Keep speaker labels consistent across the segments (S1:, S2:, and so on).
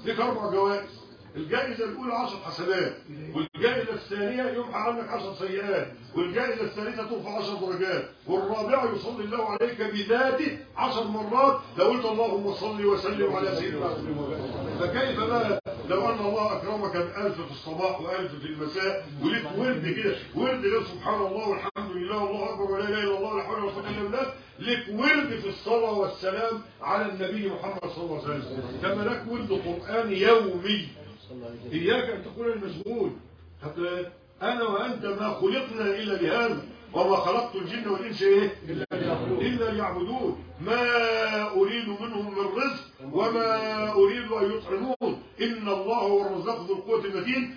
S1: لك أربع جوائز الجائزة الأولى 10 حسنات والجائزة الثانية يمحى عنك 10 سيئات والجائزة الثالثة ترفع 10 درجات والرابعة يصلي الله عليك بذاته 10 مرات لو قلت اللهم صل وسلم على سيدنا محمد فكيف بقى لو أن الله أكرمك بألف في الصباح وألف في المساء وليك ورد كده ورد ده سبحان الله والحمد لله والله أكبر ولا إله إلا الله ولا حول ولا قوة إلا بالله لك ورد في الصلاة والسلام على النبي محمد صلى الله عليه وسلم كما لك ورد قرآن يومي إياك أن تكون المشغول حتى أنا وأنت ما خلقنا إلا لهذا وما خلقت الجن والإنس إيه؟ إلا ليعبدون ما أريد منهم من رزق وما أريد أن يطعمون إن الله هو الرزاق ذو القوة المتين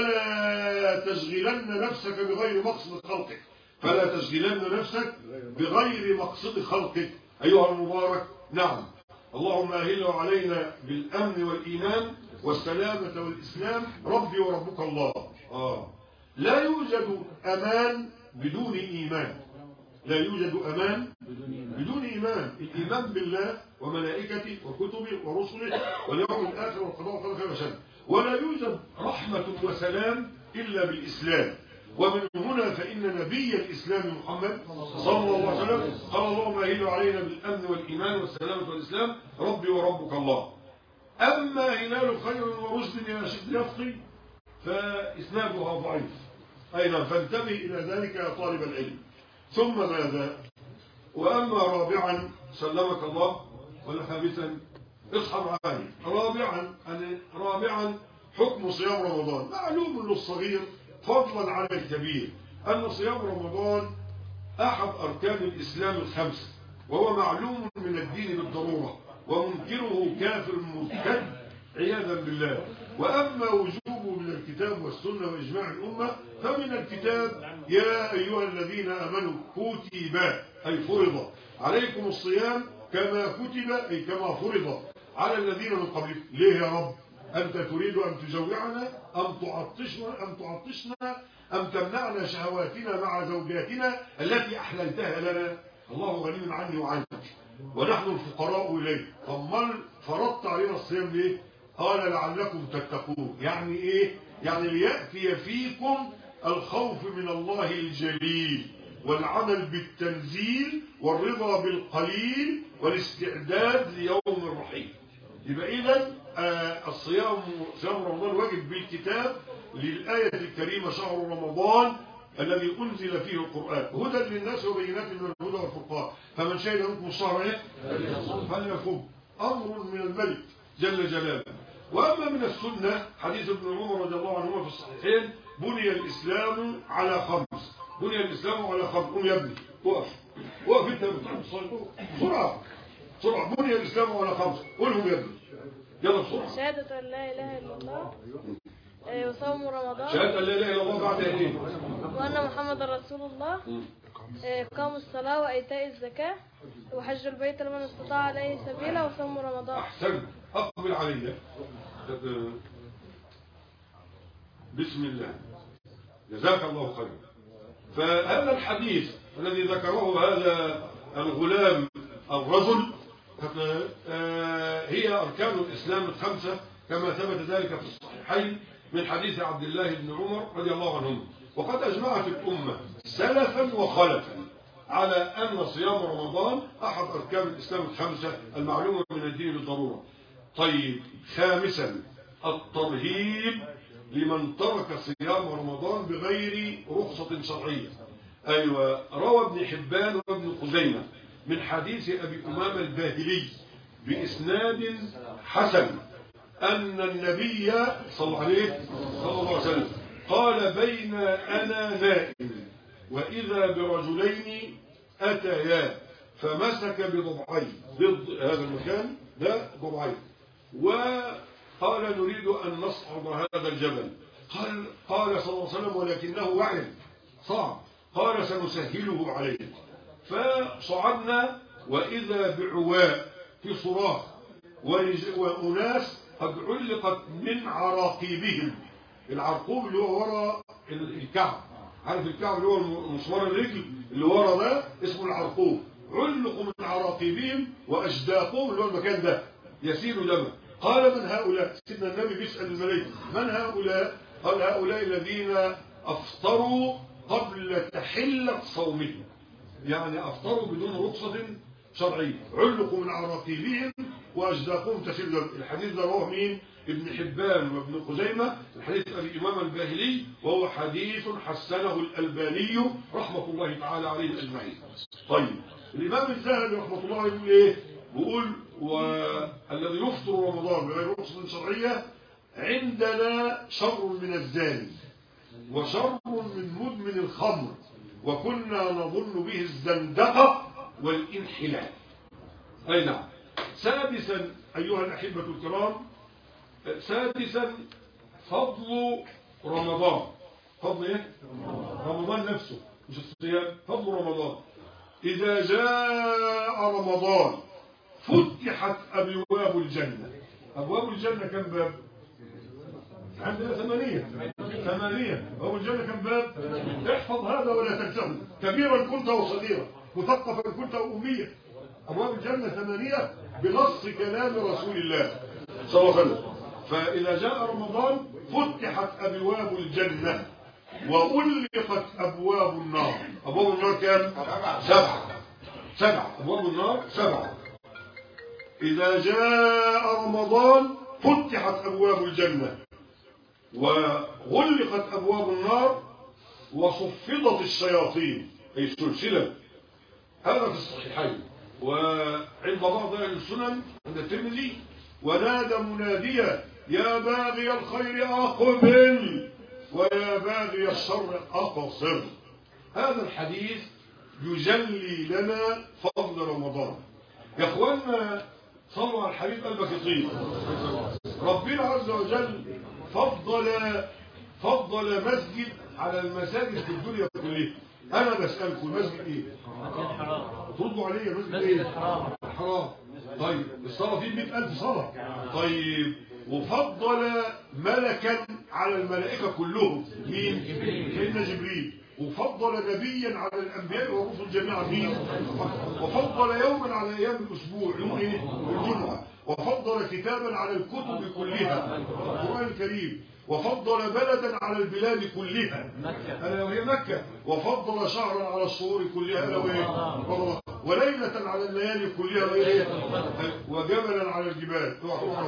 S1: فلا تشغلن نفسك بغير مقصد خلقك فلا تشغلن نفسك بغير مقصد خلقك أيها المبارك نعم اللهم أهله علينا بالأمن والإيمان والسلامة والإسلام ربي وربك الله آه. لا يوجد أمان بدون إيمان لا يوجد أمان بدون إيمان الإيمان بالله وملائكته وكتبه ورسله واليوم الآخر والقضاء والقدر خير وشر ولا يوجد رحمة وسلام إلا بالإسلام ومن هنا فإن نبي الإسلام محمد صلى الله عليه وسلم قال اللهم أهل علينا بالأمن والإيمان والسلامة والإسلام ربي وربك الله أما هلال خير ورشد يا شد يفطي فإسنادها ضعيف أيضا فانتبه إلى ذلك يا طالب العلم ثم ماذا وأما رابعا سلمك الله ولا خامسا اصحى معايا رابعا أن رابعا حكم صيام رمضان معلوم للصغير فضلا على الكبير أن صيام رمضان أحد أركان الإسلام الخمسة وهو معلوم من الدين بالضرورة ومنكره كافر مرتد عياذا بالله وأما وجوبه من الكتاب والسنة وإجماع الأمة فمن الكتاب يا أيها الذين أمنوا كتب أي فرض عليكم الصيام كما كتب أي كما فرض على الذين من قبلكم ليه يا رب أنت تريد أن تجوعنا أم تعطشنا أم تعطشنا أم تمنعنا شهواتنا مع زوجاتنا التي أحللتها لنا الله غني عني وعنك ونحن الفقراء إليه طب فرضت علينا الصيام ليه قال لعلكم تتقون يعني ايه يعني ليأتي فيكم الخوف من الله الجليل والعمل بالتنزيل والرضا بالقليل والاستعداد ليوم الرحيل يبقى اذا آه الصيام صيام رمضان واجب بالكتاب للآية الكريمة شهر رمضان الذي أنزل فيه القرآن هدى للناس وبينات من الهدى والفرقان فمن شهد منكم الشهر ايه فليصم أمر من الملك جل جلاله وأما من السنة حديث ابن عمر رضي الله عنهما في الصحيحين بني الإسلام على خمس بني الإسلام على خمس قم يا ابني وقف وقف انت بسرعة بسرعة بني الإسلام على خمس قولهم يا ابني يلا بسرعة
S2: شهادة أن لا إله إلا الله آه، وصوم رمضان
S1: شهادة أن لا إله إلا الله بعد ايه
S2: وأن محمد رسول الله آه، إقام الصلاة وإيتاء الزكاة وحج البيت لمن استطاع عليه سبيلا وصوم رمضان
S1: أحسن أقبل علي بسم الله جزاك الله خيرا فهذا الحديث الذي ذكره هذا الغلام الرجل آه، هي أركان الإسلام الخمسة كما ثبت ذلك في الصحيحين من حديث عبد الله بن عمر رضي الله عنهم وقد أجمعت الأمة سلفا وخلفا على أن صيام رمضان أحد أركان الإسلام الخمسة المعلومة من الدين بالضرورة طيب خامسا الترهيب لمن ترك صيام رمضان بغير رخصة شرعية أيوة روى ابن حبان وابن خزيمة من حديث أبي أمام الباهلي بإسناد حسن أن النبي صلى الله عليه صلى الله عليه وسلم قال بين أنا نائم وإذا برجلين أتيا فمسك بضبعين ضد هذا المكان ده ضبعين وقال نريد أن نصعد هذا الجبل قال, قال صلى الله عليه وسلم ولكنه وعد صعب قال سنسهله عليه فصعدنا وإذا بعواء في صراخ وأناس قد علقت من عراقيبهم العرقوب اللي هو ورا الكعب عارف الكعب اللي هو مسمار الرجل اللي ورا ده اسمه العرقوب علقوا من عراقيبهم وأجداقهم اللي هو المكان ده يسيل دما قال من هؤلاء سيدنا النبي بيسأل الملائكة من هؤلاء قال هؤلاء الذين أفطروا قبل تحلة صومهم يعني أفطروا بدون رخصة شرعية علقوا من عراقيبهم وأجداقهم تسير دم الحديث ده رواه مين ابن حبان وابن خزيمة الحديث أبي الإمام الباهلي وهو حديث حسنه الألباني رحمة الله تعالى عليه أجمعين طيب الإمام الذهبي رحمة الله عليه يقول إيه بيقول والذي يفطر رمضان بغير رخصة شرعية عندنا شر من الزاني وشر من مدمن الخمر وكنا نظن به الزندقة والانحلال أي نعم سادسا أيها الأحبة الكرام سادسا فضل رمضان فضل إيه؟ رمضان نفسه مش الصيام فضل رمضان إذا جاء رمضان فتحت أبواب الجنة أبواب الجنة كم باب؟ عندنا ثمانية ثمانية أبواب الجنة كم باب؟ احفظ هذا ولا تنسه كبيرا كنت وصغيرا مثقفا كنت وأميا أبواب الجنة ثمانية بنص كلام رسول الله صلى الله عليه وسلم فإذا جاء رمضان فتحت أبواب الجنة وغلقت أبواب النار أبواب النار كم؟ سبعة سبعة أبواب النار سبعة إذا جاء رمضان فتحت أبواب الجنة وغلقت أبواب النار وصفدت الشياطين أي سلسلة هذا في الصحيحين وعند بعض أهل السنن عند الترمذي ونادى مناديا يا باغي الخير أقبل ويا باغي الشر أقصر هذا الحديث يجلي لنا فضل رمضان يا اخوانا صلوا على الحبيب قلبك يطيب ربنا عز وجل فضل فضل مسجد على المساجد في الدنيا كلها انا بسالكم المسجد ايه تردوا عليا مسجد ايه حرام طيب الصلاه فيه 100000 صلاه طيب وفضل ملكا على الملائكه كلهم مين سيدنا جبريل وفضل نبيا على الانبياء والرسل جميعا مين وفضل يوما على ايام الاسبوع يوم ايه الجمعه وفضل كتابا على الكتب كلها القران الكريم وفضل بلدا على البلاد كلها الا وهي مكه وفضل شهرا على الشهور كلها الا وهي رمضان وليله على الليالي كلها وهي وجبلا على الجبال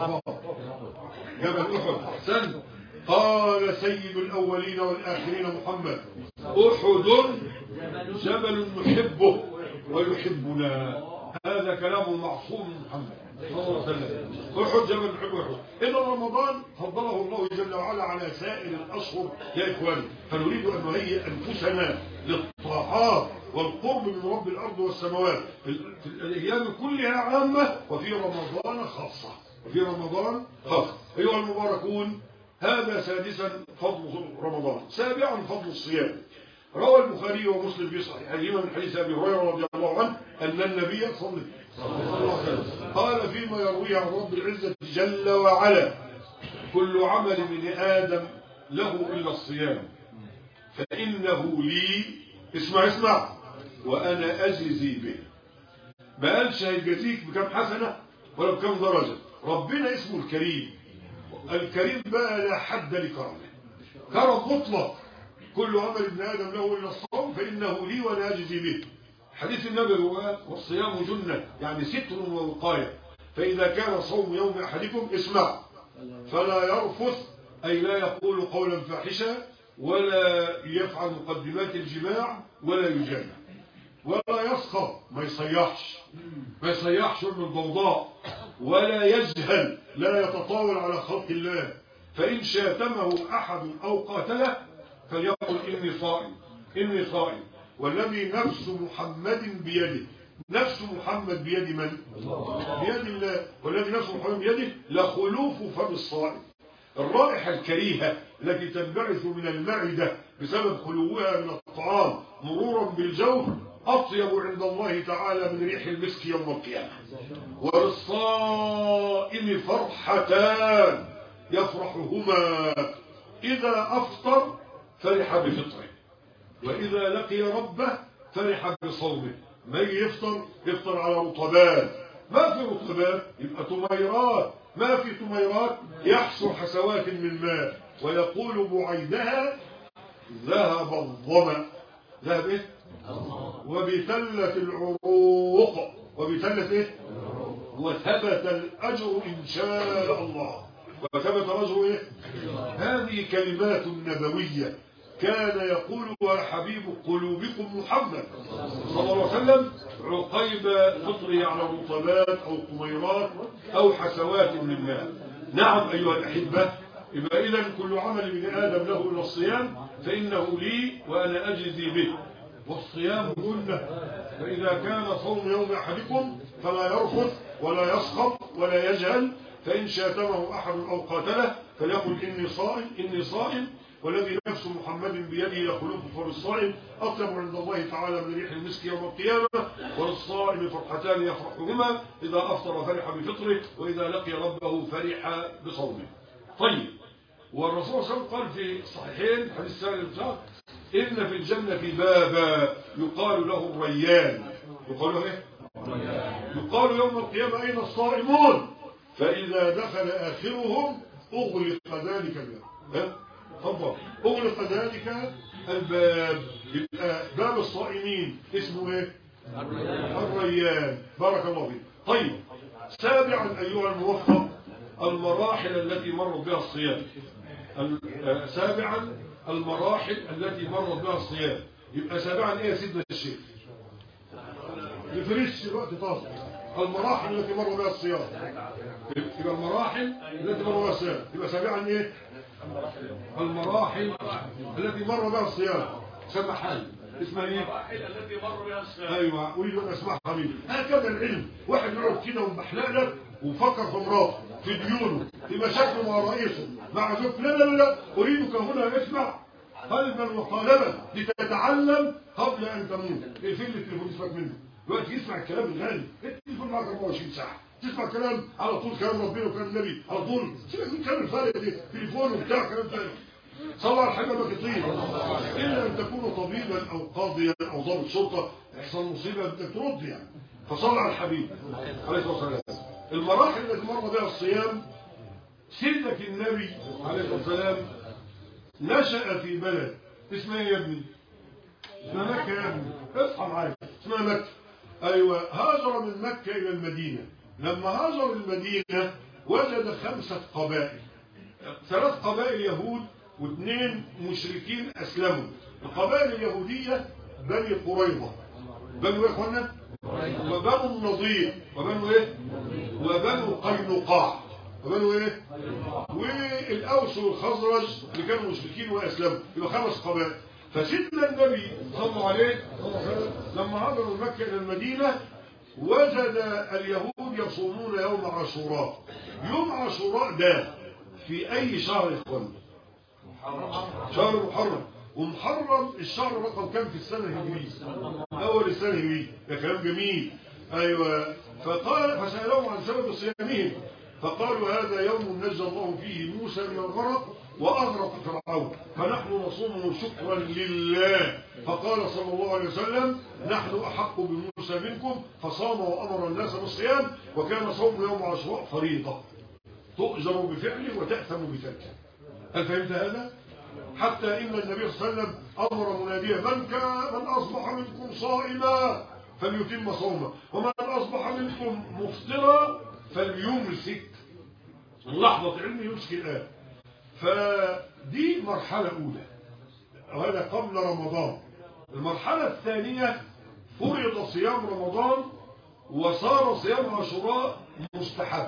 S1: جبل احد احسن قال سيد الأولين والآخرين محمد أحد جبل نحبه ويحبنا هذا كلام معصوم من محمد صلى الله عليه وسلم أحد جبل نحبه أحد إن رمضان فضله الله جل وعلا على سائر الأشهر يا إخواني فنريد أن نهيئ أنفسنا للطاعات والقرب من رب الأرض والسماوات في الأيام كلها عامة وفي رمضان خاصة وفي رمضان خاصة أيها المباركون هذا سادسا فضل رمضان سابعا فضل الصيام روى البخاري ومسلم في صحيحيهما من حديث ابي هريره رضي الله عنه ان النبي صلى الله عليه وسلم قال فيما يرويه عن رب العزه جل وعلا كل عمل من ادم له الا الصيام فانه لي اسمع اسمع وانا اجزي به ما قالش هيجازيك بكم حسنه ولا بكم درجه ربنا اسمه الكريم الكريم بقى لا حد لكرمه كرم مطلق كل عمل ابن ادم له الا الصوم فانه لي وانا اجزي به حديث النبي هو والصيام جنه يعني ستر ووقايه فاذا كان صوم يوم احدكم اسمع فلا يرفث اي لا يقول قولا فاحشا ولا يفعل مقدمات الجماع ولا يجامع ولا يسخر ما يصيحش ما يصيحش من الضوضاء ولا يجهل لا يتطاول على خلق الله فإن شاتمه أحد أو قاتله فليقل إني صائم إني صائم والذي نفس محمد بيده نفس محمد بيد من؟ بيد الله والذي نفس محمد بيده لخلوف فم الصائم الرائحة الكريهة التي تنبعث من المعدة بسبب خلوها من الطعام مرورا بالجوف أطيب عند الله تعالى من ريح المسك يوم القيامة وللصائم فرحتان يفرحهما إذا أفطر فرح بفطره وإذا لقي ربه فرح بصومه من يفطر يفطر على رطبات ما في رطبات يبقى تميرات ما في طميرات يحصر حسوات من ماء ويقول بعيدها ذهب الظمأ ذهب ايه وبتلت العروق وبتلت ايه وثبت الأجر إن شاء الله وثبت الأجر إيه؟ هذه كلمات نبوية كان يقولها حبيب قلوبكم محمد صلى الله عليه وسلم عقيب فطره على رطبات أو قميرات أو حسوات من ماء نعم أيها الأحبة يبقى إذا كل عمل ابن آدم له إلى الصيام فإنه لي وأنا أجزي به والصيام قلنا فإذا كان صوم يوم أحدكم فلا يرفث ولا يسخط ولا يجهل فإن شاتمه أحد أو قاتله فليقل إني صائم إني صائم والذي نفس محمد بيده يخلق فللصائم أطيب عند الله تعالى من ريح المسك يوم القيامة وللصائم فرحتان يفرحهما إذا أفطر فرح بفطره وإذا لقي ربه فرح بصومه طيب والرسول صلى الله عليه وسلم قال في الصحيحين حديث سالم إن في الجنة بابا يقال له الريان يقال له إيه؟ يقال يوم القيامة أين الصائمون فإذا دخل آخرهم أغلق ذلك الباب ها؟ تفضل أغلق ذلك الباب يبقى باب الصائمين اسمه إيه؟ الريان بارك الله فيك طيب سابعا أيها الموفق المراحل التي مرت بها الصيام سابعا المراحل التي مرت بها الصيام يبقى سابعا ايه يا سيدنا الشيخ نفرش الوقت طاس المراحل التي مر بها الصيام يبقى المراحل التي مر بها الصيام يبقى سابعا ايه المراحل التي مر بها الصيام سمع حال اسمها ايه
S3: التي مر بها الصيام
S1: ايوه اريد ان اسمعها حبيبي هكذا العلم واحد يقعد كده ومحلق لك وفكر في مراته في ديونه في مشاكله مع رئيسه مع زوجته لا لا لا اريدك هنا اسمع قلبا وقالبا لتتعلم قبل ان تموت اقفل التليفون اسمك منه دلوقتي يسمع الكلام الغالي التليفون معك 24 ساعه تسمع كلام على طول كلام ربنا وكلام النبي على طول سيبك من كلام الفارق ده تليفون وبتاع كلام فارغ صلى على حبيبك يطير الا ان تكون طبيبا او قاضيا او ضابط شرطه يحصل مصيبه بدك ترد يعني فصلى على الحبيب عليه الصلاه والسلام المراحل التي مر بها الصيام سيدك النبي عليه الصلاه والسلام نشأ في بلد اسمها ايه يا ابني اسمها مكة يا ابني اصحى معايا اسمها مكة ايوه هاجر من مكة الى المدينة لما هاجر المدينة وجد خمسة قبائل ثلاث قبائل يهود واثنين مشركين اسلموا القبائل اليهودية بني قريظة بنو ايه اخوانا وبنو النضير وبنو ايه وبنو قينقاع وبنو ايه والاوس والخزرج اللي كانوا مشركين واسلموا يبقى خمس قبائل فسيدنا النبي صلى الله عليه لما هاجروا من مكه الى المدينه وجد اليهود يصومون يوم عاشوراء يوم عاشوراء ده في اي شهر يا اخوانا شهر محرم ومحرم الشهر رقم كام في السنه الهجريه اول السنه الهجريه ده كلام جميل ايوه فقال فسالهم عن سبب صيامهم فقالوا هذا يوم نجى الله فيه موسى من الغرق وأغرق فرعون فنحن نصومه شكرا لله فقال صلى الله عليه وسلم نحن أحق بموسى منكم فصام وأمر الناس بالصيام وكان صوم يوم عاشوراء فريضة تؤجر بفعله وتأثم بتركه هل فهمت هذا؟ حتى إن النبي صلى الله عليه وسلم أمر مناديا من كان من أصبح منكم صائما فليتم صومه ومن أصبح منكم مفطرا فليمسك لحظة علم يمسك الآن فدي مرحلة أولى وهذا قبل رمضان المرحلة الثانية فرض صيام رمضان وصار صيام عاشوراء مستحب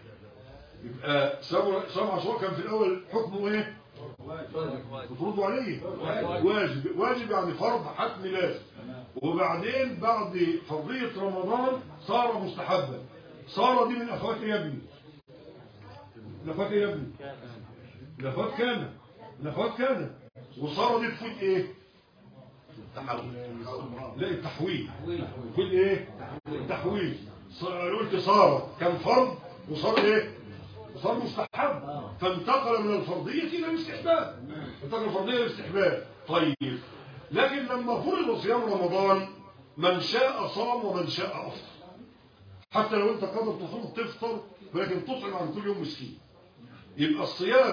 S1: يبقى صيام عاشوراء كان في الأول حكمه إيه؟ بتردوا عليه واجب واجب يعني فرض حتم لازم وبعدين بعد فرضية رمضان صار مستحبا صار دي من أخوات يا ابني لفات يا ابني لفات كان لفات كان وصار دي تفوت ايه لا التحويل تفوت ايه التحويل قلت صار كان فرض وصار ايه وصار مستحب فانتقل من الفرضية إلى الاستحباب انتقل من الفرضية إلى الاستحباب طيب لكن لما فرض صيام رمضان من شاء صام ومن شاء أفطر حتى لو انت قادر تصوم تفطر ولكن تطعم عن كل يوم مسكين يبقى الصيام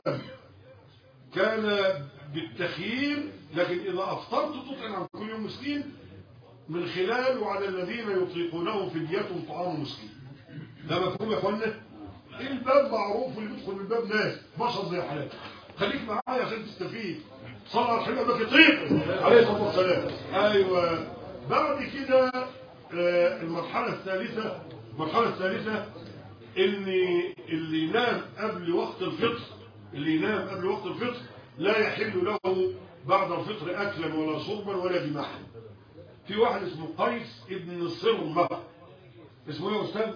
S1: كان بالتخيير لكن إذا أفطرت تطعم عن كل يوم مسكين من خلال وعلى الذين يطيقونه فدية طعام مسكين ده مفهوم يا اخوانا الباب معروف واللي بيدخل من الباب ناس بشر زي حالاتك خليك معايا عشان تستفيد صلى على الحبيب بك يطيق عليه الصلاه والسلام ايوه بعد كده آه، المرحله الثالثه المرحله الثالثه ان اللي ينام قبل وقت الفطر اللي ينام قبل وقت الفطر لا يحل له بعد الفطر اكلا ولا شربا ولا جماعا في واحد اسمه قيس ابن صرمه اسمه ايه يا استاذ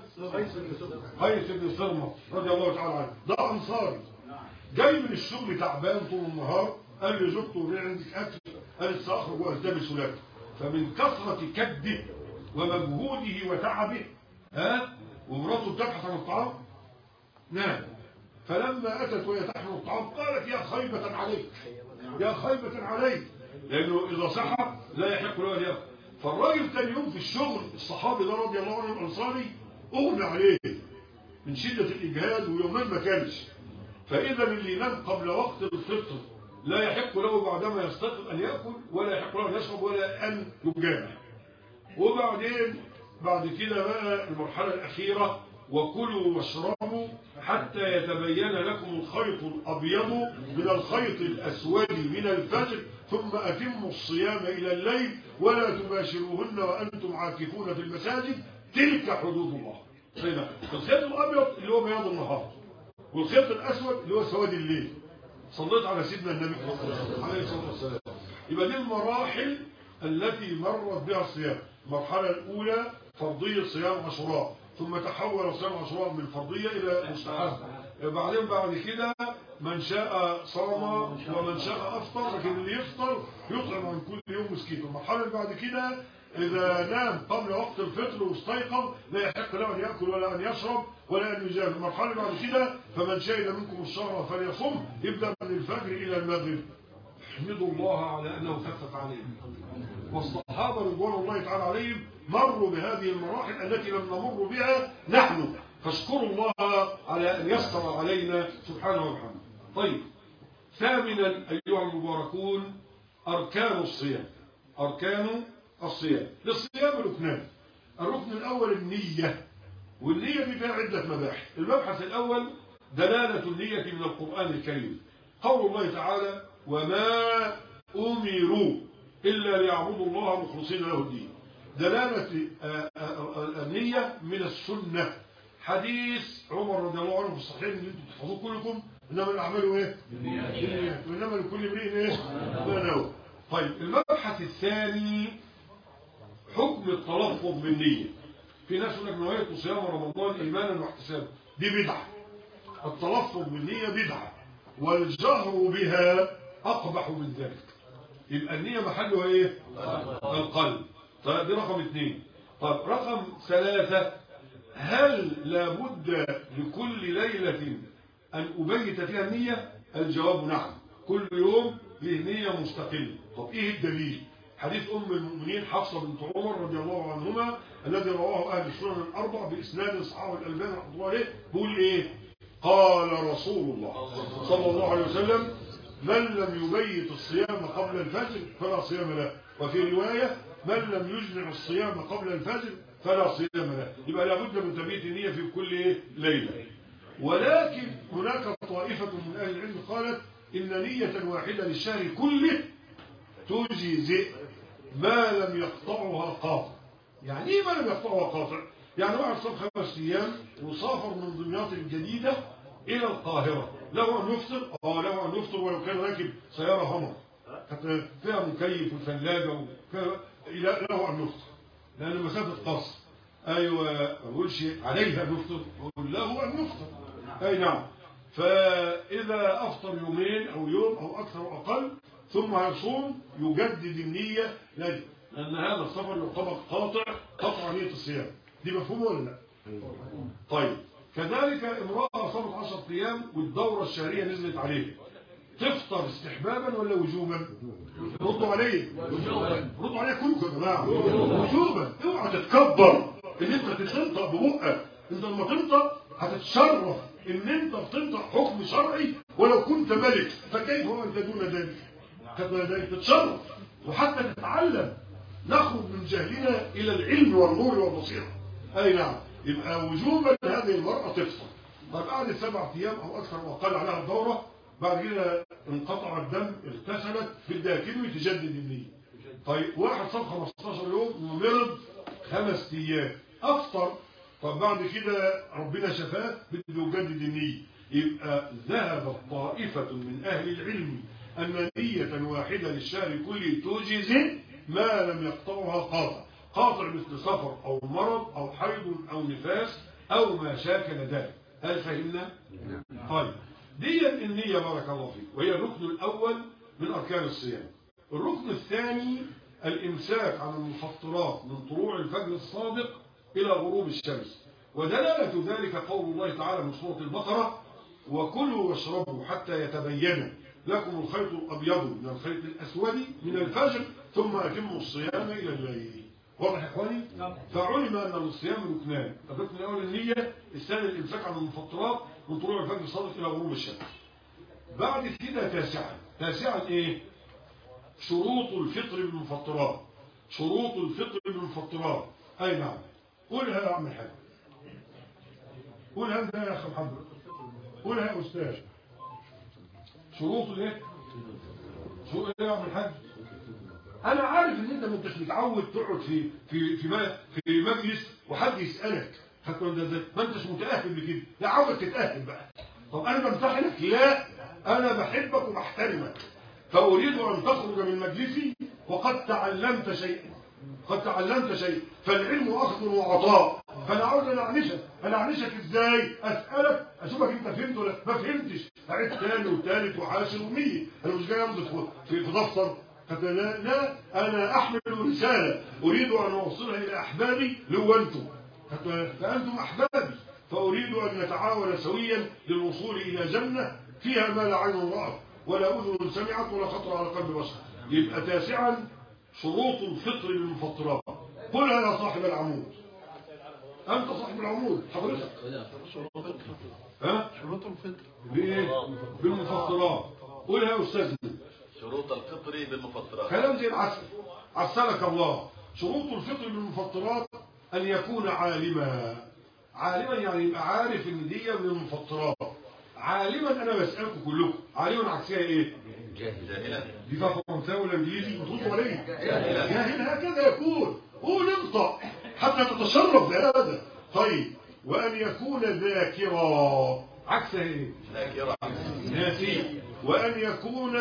S1: قيس بن صرمه رضي الله تعالى عنه ده انصاري جاي من الشغل تعبان طول النهار قال لي زوجته ليه عندك اكل قالت ساخرج والتمس لك فمن كثره كده ومجهوده وتعبه ها ومراته بتبحث عن الطعام نام فلما اتت وهي تحمل الطعام قالت يا خيبه عليك يا خيبه عليك لانه اذا صح لا يحق له ان ياكل فالراجل تاني يوم في الشغل الصحابي ده رضي الله عنه الانصاري اغمى عليه من شده الاجهاد ويومين ما كانش فاذا اللي ينام قبل وقت الفطر لا يحق له بعدما يستيقظ ان ياكل ولا يحق له ان يشرب ولا ان يجامع وبعدين بعد كده بقى المرحله الاخيره وكلوا واشربوا حتى يتبين لكم الخيط الابيض من الخيط الاسود من الفجر ثم اتموا الصيام الى الليل ولا تباشروهن وانتم عاكفون في المساجد تلك حدود الله هنا الخيط الابيض اللي هو بياض النهار والخيط الاسود اللي هو سواد الليل صليت على سيدنا النبي عليه الصلاه والسلام يبقى دي المراحل التي مرت بها الصيام المرحله الاولى فرضيه صيام عاشوراء ثم تحول صيام عاشوراء من فرضيه الى مستحب بعدين بعد كده من شاء صام ومن شاء افطر لكن اللي يفطر يطعم عن كل يوم مسكين المرحله اللي بعد كده إذا نام قبل وقت الفطر واستيقظ لا يحق له أن يأكل ولا أن يشرب ولا أن يجامع المرحلة بعد كده فمن شهد منكم الشهر فليصم يبدأ من الفجر إلى المغرب احمدوا الله على أنه خفف عليهم والصحابة رضوان الله تعالى عليهم مروا بهذه المراحل التي لم نمر بها نحن فاشكروا الله على أن يسر علينا سبحانه وبحمده طيب ثامنا أيها المباركون أركان الصيام أركان الصيام للصيام ركنان الركن الأول النية والنية دي فيها عدة مباحث المبحث الأول دلالة النية من القرآن الكريم قول الله تعالى وما أمروا إلا ليعبدوا الله مخلصين له الدين دلالة آه، آه، آه، النية من السنة حديث عمر رضي الله عنه في الصحيح اللي انتم تحفظوه كلكم انما الاعمال ايه؟ بالنيات وانما لكل امرئ ايه؟ ما نوى طيب المبحث الثاني حكم التلفظ بالنية في ناس يقول لك نويت صيام رمضان ايمانا واحتسابا دي بدعه التلفظ بالنية بدعه والجهر بها اقبح من ذلك يبقى النية محلها ايه القلب طيب دي رقم اثنين طيب رقم ثلاثة هل لابد لكل ليلة أن أبيت فيها النية الجواب نعم كل يوم له نية مستقلة طب إيه الدليل حديث أم المؤمنين حفصة بنت عمر رضي الله عنهما الذي رواه أهل السنن الأربع بإسناد صحابة الألباني رحمه الله عليه بيقول إيه قال رسول الله صلى الله عليه وسلم من لم يبيت الصيام قبل الفجر فلا صيام له وفي رواية من لم يجمع الصيام قبل الفجر فلا صيام له يبقى لابد من تبيت النية في كل إيه؟ ليلة ولكن هناك طائفة من أهل العلم قالت إن نية واحدة للشهر كله تجزئ ما لم يقطعها قاطع يعني ايه ما لم يقطعها قاطع يعني واحد صام خمس ايام وسافر من دمياط الجديدة الى القاهرة له ان يفطر اه له ان يفطر ولو كان راكب سيارة همر حتى فيها مكيف وثلاجة وفيها لا- له ان يفطر لان مسافة قصر ايوه ما بقولش عليه ان يفطر بقول له ان يفطر اي نعم فاذا افطر يومين او يوم او اكثر او اقل ثم هيصوم يجدد النية لازم لأن هذا السفر يعتبر قاطع قطع نية الصيام دي مفهومه ولا لا؟ طيب كذلك امرأة صامت 10 أيام والدورة الشهرية نزلت عليه تفطر استحبابا ولا وجوبا؟ ردوا عليه ردوا عليه كلكم يا جماعة وجوبا اوعى تتكبر ان انت تنطق ببقك انت لما تنطق هتتشرف ان انت بتنطق حكم شرعي ولو كنت ملك فكيف وانت دون ذلك خد بالك تتشرف وحتى نتعلم نخرج من جهلنا الى العلم والنور والبصيره اي نعم يبقى وجوبا هذه المراه تفطر طب بعد سبعة ايام او اكثر وقال عليها الدوره بعد كده انقطع الدم اغتسلت بدها كلمه تجدد النيه طيب واحد صام 15 يوم ومرض خمس ايام افطر طب بعد كده ربنا شفاه بده يجدد النيه يبقى ذهبت طائفه من اهل العلم ان نيه واحده للشهر كله توجز ما لم يقطعها قاطع قاطع مثل سفر او مرض او حيض او نفاس او ما شاكل ذلك هل فهمنا؟ طيب دي النية بارك الله فيك وهي الركن الأول من أركان الصيام الركن الثاني الإمساك عن المفطرات من طلوع الفجر الصادق إلى غروب الشمس ودلالة ذلك قول الله تعالى من سورة البقرة وكلوا واشربوا حتى يتبين لكم الخيط الأبيض من الخيط الأسود من الفجر ثم أتموا الصيام إلى الليل واضح يا إخواني؟ فعلم أن الصيام ركنان الركن الأول النية الثاني الإمساك عن المفطرات من طلوع الفجر الصادق إلى غروب الشمس بعد كده تاسعا تاسعا إيه؟ شروط الفطر بالمفطرات شروط الفطر بالمفطرات أي نعم قولها يا عم الحاج قولها أنت يا أخي محمد قولها يا أستاذ شروط الايه شروط ايه يا عم الحاج انا عارف ان انت ما انتش متعود تقعد في في في ما- في مجلس وحد يسالك هتقول ده ازاي ما انتش متاهل لكده لا عاوز تتاهل بقى طب انا بمتحنك لا انا بحبك وبحترمك فاريد ان تخرج من مجلسي وقد تعلمت شيئا قد تعلمت شيء فالعلم اخذ وعطاء فانا عاوز انا اعنشك انا اعنشك ازاي اسالك اشوفك انت فهمت ولا ما فهمتش اعيد تاني وتالت وعاشر ومية انا مش جاي امضي في في في دفتر قد لا, لا انا احمل رساله اريد ان اوصلها الى احبابي لو انتم قد- فانتم احبابي فاريد ان نتعاون سويا للوصول الى جنه فيها ما لا عين رأت ولا اذن سمعت ولا خطر على قلب بشر يبقى تاسعا شروط الفطر بالمفطرات قلها يا صاحب العمود أنت صاحب العمود حضرتك ها
S4: شروط الفطر
S1: بإيه بالمفطرات قولها يا أستاذنا
S3: شروط الفطر بالمفطرات
S1: كلام زي العسل عسلك الله شروط الفطر بالمفطرات أن يكون عالما عالما يعني يبقى عارف ان دي من المفطرات عالما انا بسالكم كلكم عالما عكسها ايه
S3: جاهلا
S1: دي فيها فرنساوي ولا انجليزي بتردوا عليه جاهل هكذا يكون قول انطق حتى تتشرف بهذا طيب وان يكون ذاكرا عكسها ايه
S3: ذاكرة
S1: ناسي وان يكون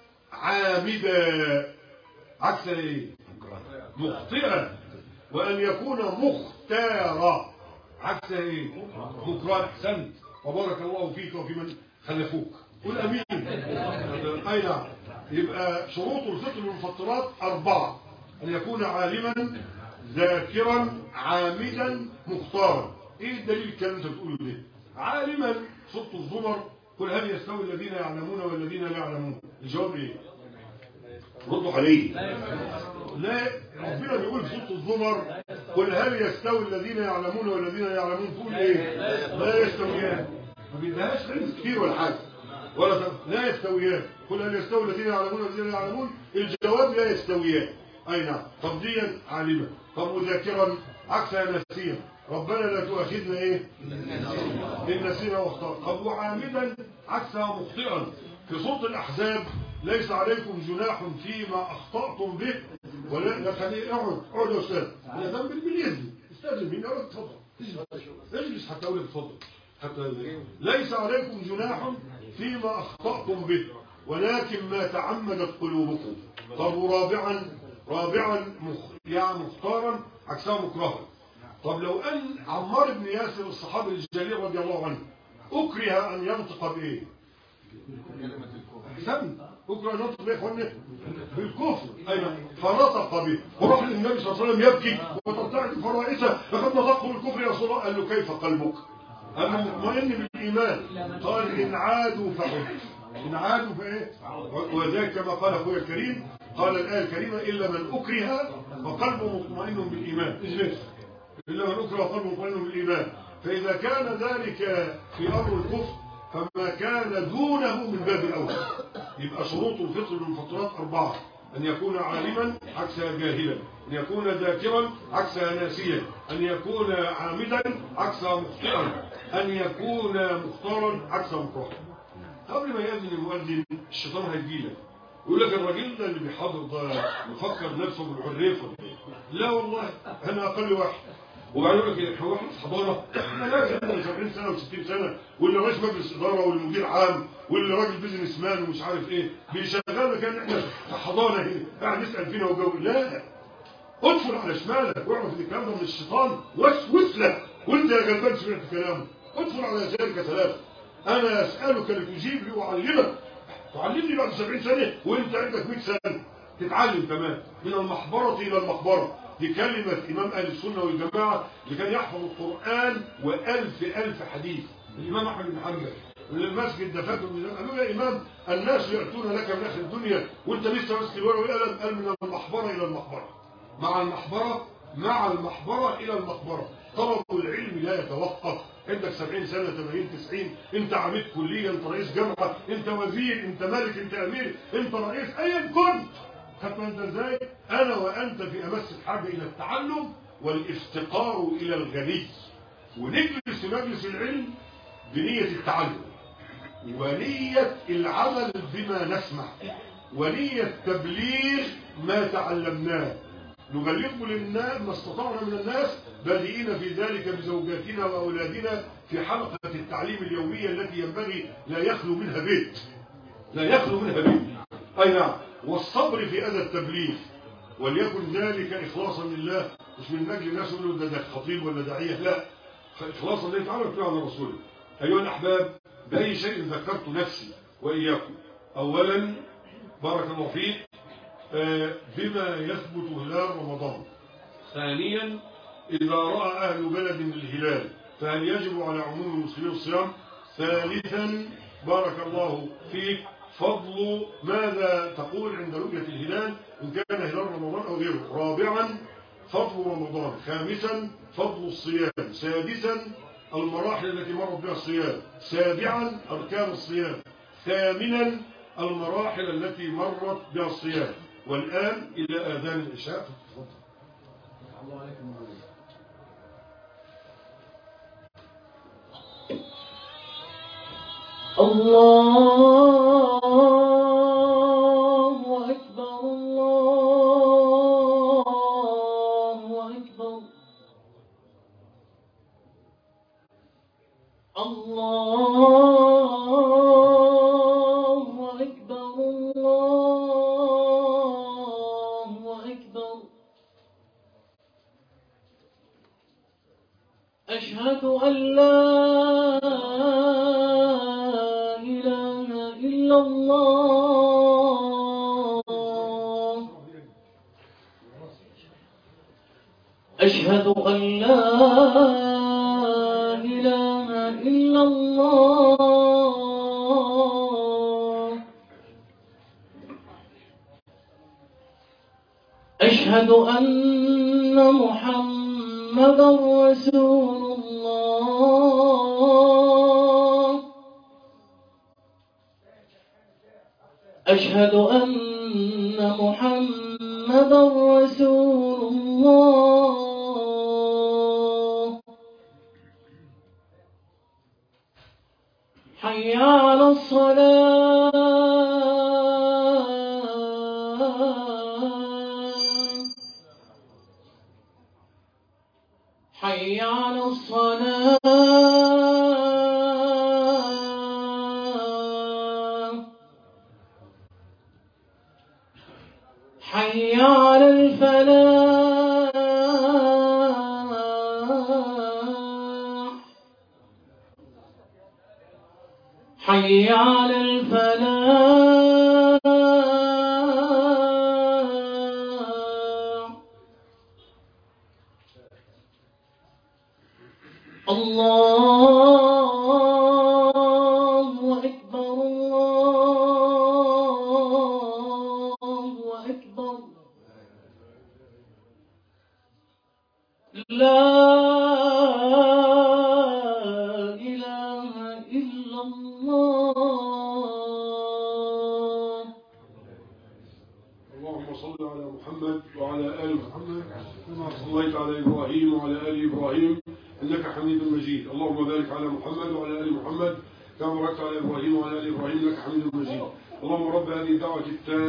S1: عامدا عكسها ايه مخطئا وان يكون مختارا عكسها ايه مكران احسنت وبارك الله فيك وفي من خلفوك قل امين اي نعم يبقى شروط الفطر المفطرات اربعه ان يكون عالما ذاكرا عامدا مختارا ايه الدليل الكلام انت بتقوله ده عالما سوره الزمر قل هل يستوي الذين يعلمون والذين لا يعلمون الجواب ايه ردوا عليه لا ربنا بيقول في سوره الزمر قل هل يستوي الذين يعلمون والذين لا يعلمون تقول ايه لا يستويان ما بيدهاش علم كتير ولا حاجه ولا ت- لا يستويان قل هل يستوي الذين يعلمون والذين لا يعلمون الجواب لا يستويان اي نعم تفضيا عالما طب وذاكرا عكسها نسيا ربنا لا تؤاخذنا ايه ان نسينا واخطانا طب وعامدا عكسها مخطئا في سوره الاحزاب ليس عليكم جناح فيما اخطاتم به ولا لا خليه اقعد اقعد يا استاذ انا ذنب بالاذن استاذن مني اقعد اتفضل اجلس. اجلس حتى اقول لك اتفضل حتى ليس عليكم جناح فيما اخطاتم به ولكن ما تعمدت قلوبكم طب ورابعا رابعا مخ... يعني مختارا عكسها مكرها طب لو ان عمار بن ياسر الصحابي الجليل رضي الله عنه اكره ان ينطق بايه احسن اكره ان ينطق بايه يا اخوانا بالكفر ايوه فنطق به وراح للنبي صلى الله عليه وسلم يبكي وترتعد فرائسه لقد نطقت بالكفر يا رسول الله قال له كيف قلبك قال له مطمئن بالايمان قال ان عادوا فعد ان عادوا فايه وذلك كما قال اخويا الكريم قال الايه الكريمه الا من اكره وقلبه مطمئن بالايمان اجلس إلا من أكره وقلبه مطمئن بالإيمان فإذا كان ذلك في أمر الكفر فما كان دونه من باب أولى يبقى شروط الفطر بالمفطرات أربعة أن يكون عالما عكسها جاهلا أن يكون ذاكرا عكسها ناسيا أن يكون عامدا عكسها مخطئا أن يكون مختارا عكسها مكرها قبل ما يأذن المؤذن الشيطان هيجيلك يقول لك الراجل ده اللي بيحاضر ده مفكر نفسه بالحريفه لا والله انا اقل واحد وبعدين يقول لك هو احنا في حضانه احنا ناس عندنا 70 سنه و60 سنه واللي رئيس مجلس اداره واللي مدير عام واللي راجل بيزنس مان ومش عارف ايه بيشغلنا كان احنا في حضانه هنا قاعد يسال فينا وجو لا ادخل على شمالك واعرف ان الكلام ده من الشيطان وسوس لك وانت يا غلبان سمعت كلامه ادخل على يسارك ثلاثه انا اسالك لتجيب لي واعلمك تعلمني بعد 70 سنه وانت عندك 100 سنه تتعلم كمان من المحبره الى المقبره دي كلمه امام اهل السنه والجماعه اللي كان يحفظ القران والف الف حديث الامام احمد بن حنبل من المسجد ده فاكر من قالوا له يا امام الناس ياتون لك من اخر الدنيا وانت لسه ماسك الورقه والقلم قال من المحبره الى المقبره مع المحبره مع المحبره الى المقبره طلب العلم لا يتوقف عندك 70 سنة 80 90 انت عميد كلية انت رئيس جامعة انت وزير انت ملك انت امير انت رئيس ايا كنت خدت انت ازاي انا وانت في امس الحاجة الى التعلم والافتقار الى الغني ونجلس في مجلس العلم بنية التعلم ونية العمل بما نسمع ونية تبليغ ما تعلمناه نبلغه للناس ما استطعنا من الناس بادئين في ذلك بزوجاتنا وأولادنا في حلقة التعليم اليومية التي ينبغي لا يخلو منها بيت لا يخلو منها بيت أي نعم والصبر في أذى التبليغ وليكن ذلك إخلاصا لله مش من أجل الناس يقولوا ده, ده خطيب ولا داعية لا إخلاصا لله تعالى وتعالى على رسوله أيها الأحباب بأي شيء ذكرت نفسي وإياكم أولا بارك الله فيك بما يثبت هلال رمضان ثانيا إذا رأى أهل بلد الهلال فهل يجب على عموم المسلمين الصيام ثالثا بارك الله فيك فضل ماذا تقول عند رؤية الهلال إن كان هلال رمضان أو غيره رابعا فضل رمضان خامسا فضل الصيام سادسا المراحل التي مرت بها الصيام سابعا أركان الصيام ثامنا المراحل التي مرت بها الصيام والآن إلى آذان العشاء الله عليكم
S4: الله أكبر الله أكبر الله أكبر الله أكبر أشهد أن لا إله إلا الله أشهد أن لا إله إلا الله أشهد أن محمدا رسول الله أشهد أن محمدا رسول الله حي على الصلاة حي على الصلاة حي على الفلاح حي على الفلاح الله أكبر الله أكبر لا
S5: محمد وعلى آل محمد كما صليت على إبراهيم وعلى آل إبراهيم إنك حميد مجيد اللهم بارك على محمد وعلى آل محمد كما باركت على إبراهيم وعلى آل إبراهيم إنك حميد مجيد اللهم رب هذه الدعوة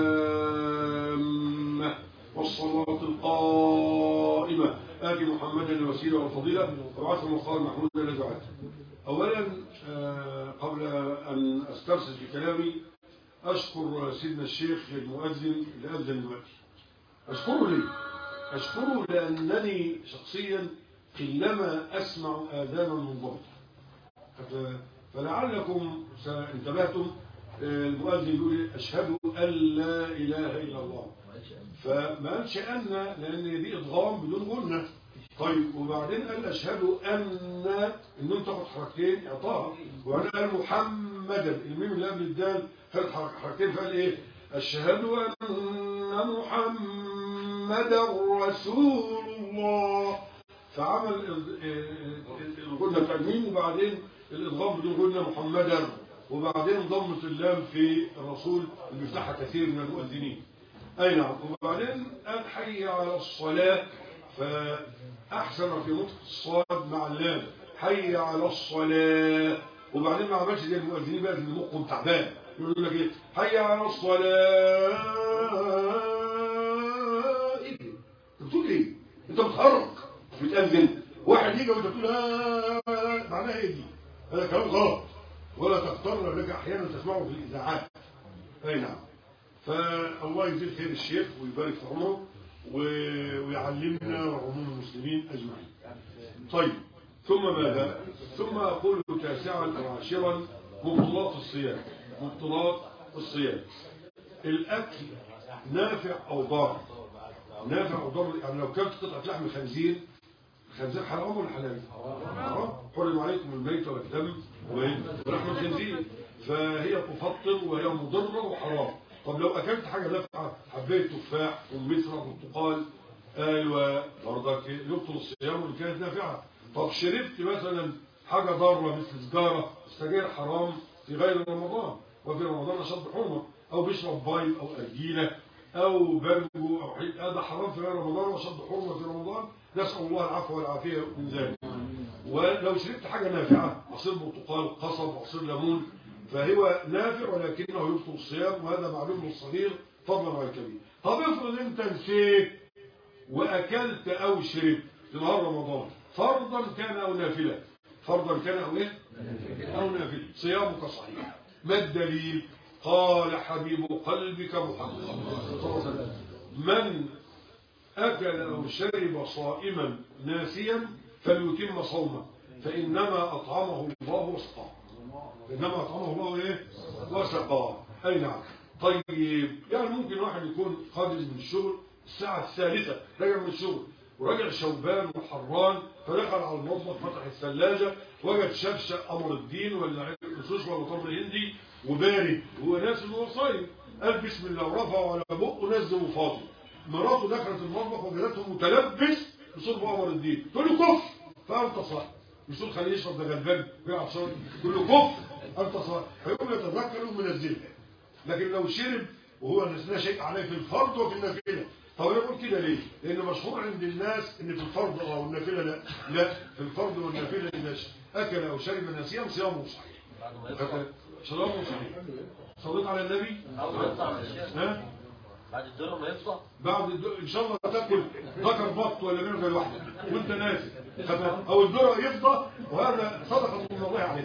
S5: التامة والصلاة القائمة آت محمدا الوسيلة والفضيلة وابعثه مقام محمود الذي وعدته أولا آه، قبل أن أسترسل في كلامي أشكر سيدنا الشيخ المؤذن اللي أذن دلوقتي أشكره ليه؟ أشكره لأنني شخصيا قلما أسمع آذانا منضبطة ف- فلعلكم انتبهتم آه، المؤذن يقول إيه؟ أشهد أن لا إله إلا الله فما قالش أن لأن دي إضغام بدون غنة طيب وبعدين قال أشهد أن النون تاخد حركتين إعطاها وبعدين قال محمدا الميم اللي قبل الدال خد حرك- حركتين فقال إيه أشهد أن محمدا رسول الله فعمل ال- ال- الغنة بتاع الميم وبعدين الإضغام بدون غنة محمدا وبعدين ضمة اللام في الرسول اللي بيفتحها كثير من المؤذنين أي نعم وبعدين قال حي على الصلاة فأحسن في نطق الصاد مع اللام حي على الصلاة وبعدين ما عملش زي المؤذنين بقى اللي مخهم تعبان يقول لك ايه حي على الصلاة ايه ده؟ انت بتقول ايه؟ انت بتهرج بتأذن واحد يجي وانت تقول آه معناها ايه دي؟ هذا كلام غلط ولا تغتر لك احيانا تسمعه في الاذاعات اي نعم فالله يجزيه خير الشيخ ويبارك في عمره و- ويعلمنا وعموم المسلمين اجمعين. طيب ثم ماذا؟ ثم اقول تاسعا او عاشرا مبطلات الصيام. مبطلات الصيام. الاكل نافع او ضار. نافع او ضار يعني لو كلت قطعه لحم خنزير الخنزير حرام ولا حلال؟ حرام حرم عليكم الميت والدم ولحم الخنزير فهي تفطر وهي مضره وحرام طب لو اكلت حاجه نافعه حبيت تفاح ومثرى برتقال ايوه برضك يبطل الصيام وان كانت نافعه طب شربت مثلا حاجه ضاره مثل سجاره السجاير حرام في غير رمضان وفي رمضان اشد حرمه او بيشرب بايل او ارجيله او بنجو او حيد هذا حرام في غير رمضان واشد حرمه في رمضان نسال الله العفو والعافيه من ذلك ولو شربت حاجه نافعه عصير برتقال قصب عصير ليمون فهو نافع ولكنه يبطل الصيام وهذا معلوم للصغير فضلا عن الكبير طب افرض انت نسيت واكلت او شربت في نهار رمضان فرضا كان او نافله فرضا كان او ايه او نافله صيامك صحيح ما الدليل قال حبيب قلبك محمد صلى الله عليه وسلم من أكل أو شرب صائما ناسيا فليتم صومه فإنما أطعمه الله وسقاه إنما أطعمه الله إيه؟ وسقاه أي نعم طيب يعني ممكن واحد يكون خارج من الشغل الساعة الثالثة راجع من الشغل وراجع شوبان وحران فدخل على المطبخ فتح الثلاجة وجد شبشة قمر الدين ولا عيش ولا تمر هندي وبارد هو ناس إن هو صايم قال بسم الله ورفعه على بقه نزل وفاضي مراته دخلت المطبخ وجدته متلبس بشرب قمر الدين تقول له كف فانت صاحي مش تقول خليه يشرب ده غلبان بيلعب شرب تقول له كف انت صاحي هيقوم يتذكر ومنزلها لكن لو شرب وهو لا شيء عليه في الفرض وفي النافله طب انا بقول كده ليه؟ لان مشهور عند الناس ان في الفرض اه والنافله لا لا في الفرض والنافله اذا اكل او شرب ناسيا صيامه صحيح صيامه صحيح صليت على النبي ها
S3: بعد الدور ما يفضى
S5: بعد الدو... ان شاء الله تاكل ذكر بط ولا منه لوحده وانت نازل تمام؟ او الذره يفضى وهذا صدقه من الله عليك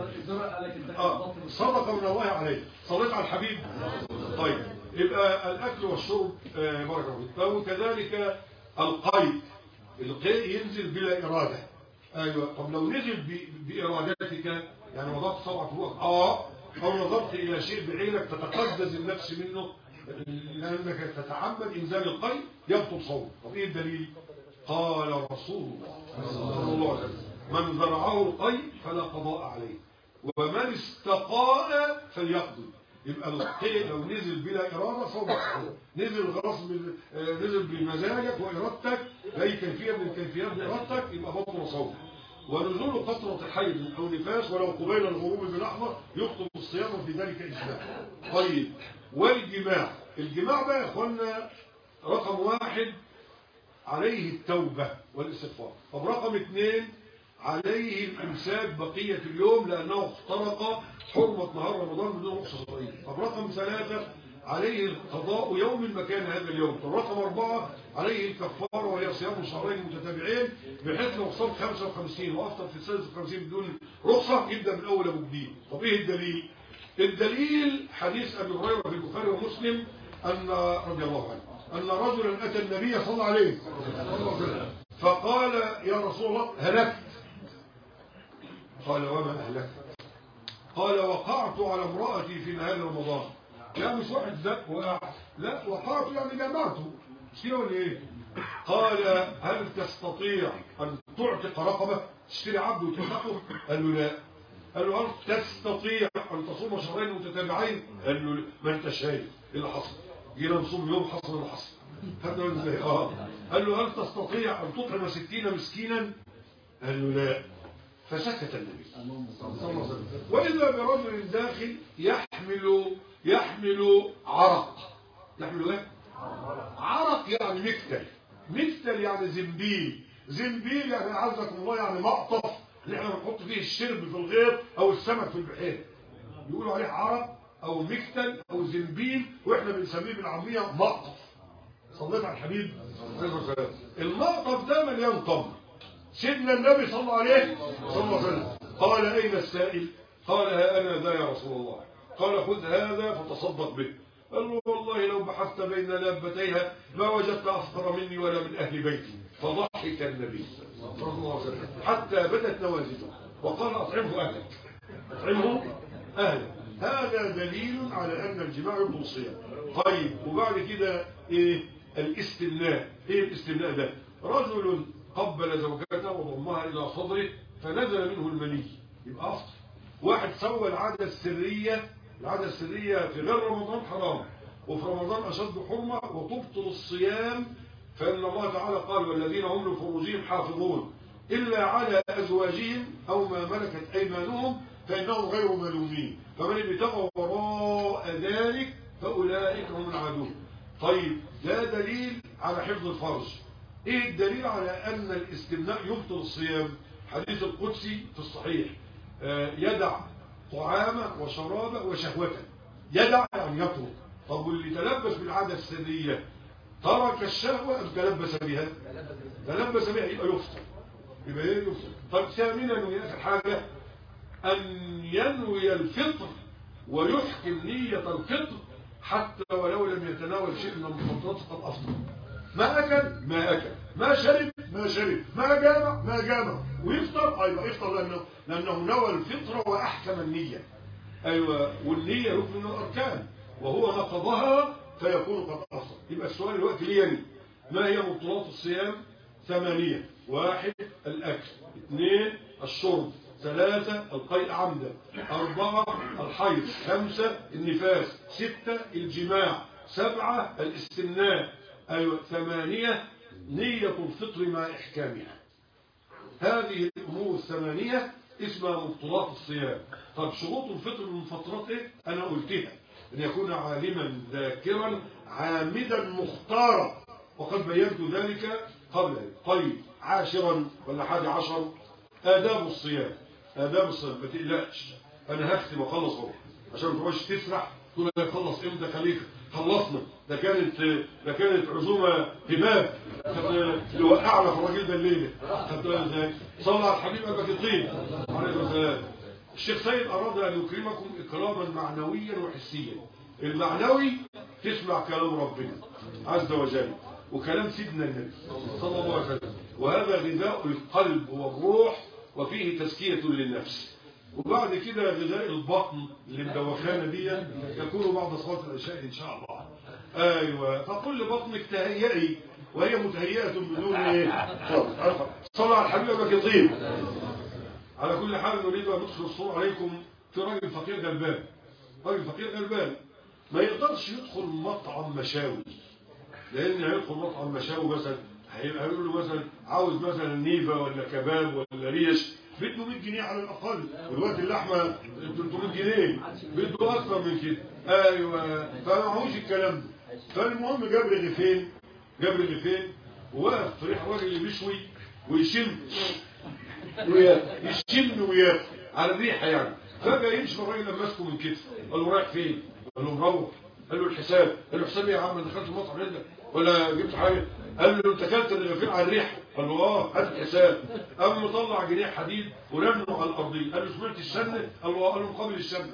S5: اه صدقه من الله عليك صليت على الحبيب طيب يبقى الاكل والشرب آه بارك الله فيك وكذلك القيء القيء ينزل بلا اراده ايوه طب لو نزل ب... بارادتك يعني وضعت صبعك فوق اه او نظرت الى شيء بعينك تتقدس النفس منه لأنك تتعمد إنزال القيء يبطل صوم طب إيه الدليل قال رسول الله صلى الله عليه وسلم من زرعه القيء فلا قضاء عليه ومن استقاء فليقضي يبقى القيء لو نزل بلا إرادة صوم نزل غصب نزل بمزاجك وإرادتك لأي كيفية من كيفيات إرادتك يبقى بطل صوم ونزول قطرة حيض أو نفاس ولو قبيل الغروب بلحظة يخطب الصيام في ذلك إجماع طيب والجماع الجماع بقى يا اخوانا رقم واحد عليه التوبة والاستغفار طب رقم اثنين عليه الإمساك بقية اليوم لأنه اخترق حرمة نهار رمضان بدون رخصة شرعية طب رقم ثلاثة عليه قضاء يوم مكان هذا اليوم طب رقم أربعة عليه الكفارة وهي صيام شهرين متتابعين بحيث لو صام 55 وأفطر في السادس 50 بدون رخصة يبدأ من أول أبو جديد طب إيه الدليل؟ الدليل حديث أبي هريرة في البخاري ومسلم أن رضي الله عنه أن رجلا أتى النبي صلى الله عليه وسلم فقال يا رسول الله هلكت قال وما أهلكت قال وقعت على امرأتي في نهار رمضان لا مش واحد زق وقع لا وقعت يعني جمعته مش كده ولا ايه قال هل تستطيع ان تعتق رقبه تشتري عبد وتعتقه قال له لا قال له هل تستطيع ان تصوم شهرين متتابعين قال له ما انت شايف ايه اللي حصل جينا نصوم يوم حصل اللي حصل خدنا بالنا ازاي اه قال له هل تستطيع ان تطعم ستين مسكينا قال له لا فسكت النبي صلى الله عليه وسلم واذا برجل داخل يحمل يحمل عرق يحمل ايه عرق يعني مكتل مكتل يعني زنبيل زنبيل يعني عزكم الله يعني مقطف اللي احنا بنحط فيه الشرب في الغيط او السمك في البحير يقولوا عليه عرق او مكتل او زنبيل واحنا بنسميه بالعاميه مقطف صليت على الحبيب عليه الصلاة والسلام. المقطف ده مليان تمر سيدنا النبي صلى الله عليه صلى الله عليه وسلم قال اين السائل قال ها انا ذا يا رسول الله قال خذ هذا فتصدق به قال له والله لو بحثت بين لابتيها ما وجدت أفقر مني ولا من أهل بيتي فضحك النبي صلى الله عليه وسلم حتى بدت نوازله وقال أطعمه أهلك أطعمه أهلك هذا دليل على أن الجماع يبطل الصيام طيب وبعد كده إيه الاستمناء إيه الاستمناء ده رجل قبل زوجته وضمها إلى صدره فنزل منه المني يبقى أفطر واحد سوى العادة السرية العادة السرية في غير رمضان حرام وفي رمضان أشد حرمة وتبطل الصيام فإن الله تعالى قال والذين هم لفروجهم حافظون إلا على أزواجهم أو ما ملكت أيمانهم فإنهم غير ملومين فمن ابتغى وراء ذلك فأولئك هم العادون طيب ده دليل على حفظ الفرج ايه الدليل على ان الاستمناء يبطل الصيام حديث القدسي في الصحيح آه، يدع طعامه وشرابه وشهوته يدع يعني يترك طب واللي تلبس بالعادة السرية ترك الشهوة أم تلبس بها تلبس بها يبقى يفطر يبقى ايه يفطر طب ثامنا وهي آخر حاجة أن ينوي الفطر ويحكم نية الفطر حتى ولو لم يتناول شيء من المفطرات قد أفطر ما أكل ما أكل ما شرب ما شرب ما جامع ما جامع ويفطر أيوة يفطر لأنه, لأنه نوى الفطرة وأحكم النية أيوة والنية ركن من الأركان وهو نقضها فيكون قد أفطر يبقى السؤال الوقت لي ما هي مبطلات الصيام ثمانية واحد الأكل اثنين الشرب ثلاثة القيء عمدا أربعة الحيض خمسة النفاس ستة الجماع سبعة الاستمناء أيوة ثمانية نية الفطر مع إحكامها هذه الأمور الثمانية اسمها مبطلات الصيام طب شروط الفطر من فترات إيه؟ أنا قلتها أن يكون عالما ذاكرا عامدا مختارا وقد بينت ذلك قبل طيب عاشرا ولا حادي عشر آداب الصيام آداب الصيام ما تقلقش أنا هختم وأخلص أهو عشان ما تبقاش تسرح تقول أنا خلص إمتى خليفة خلصنا ده كانت ده كانت عزومة همام اللي وقعنا في الراجل ده الليلة خدتوها ازاي صلى على الحبيب أبا كطين عليه السلام الشيخ سيد أراد أن يكرمكم إكراما معنويا وحسيا المعنوي تسمع كلام ربنا عز وجل وكلام سيدنا النبي صلى الله عليه وسلم وهذا غذاء القلب والروح وفيه تزكية للنفس وبعد كده غذاء البطن اللي مدوخانا دي يكون بعد صلاة العشاء إن شاء الله أيوة فكل بطنك تهيئي وهي متهيئة بدون إيه صلى على الحبيب أبا كطيب على كل حال نريد أن ندخل الصور عليكم في راجل فقير غلبان راجل فقير غلبان ما يقدرش يدخل مطعم مشاوي لأن هيدخل مطعم مشاوي مثلا هيقول له مثلا عاوز مثلا نيفا ولا كباب ولا ريش بده 100 جنيه على الأقل والوقت اللحمة 300 جنيه بده أكثر من كده أيوة فما معهوش الكلام ده فالمهم جاب رغيفين
S1: جاب رغيفين وواقف في ريح الراجل اللي بيشوي ويشم وياكل يشم وياكل على الريحه يعني فجاه يمشي الراجل لما ماسكه من كتفه قال له رايح فين؟ قال له مروح قال له الحساب قال له حساب ايه يا عم أنا دخلت المطعم عندك ولا جبت حاجه قال له انت اكلت الرغيفين على الريحه قال له اه هات الحساب قام مطلع جنيه حديد ورنه على الارضيه قال له سمعت الشنه قال له آه. قال له مقابل الشنه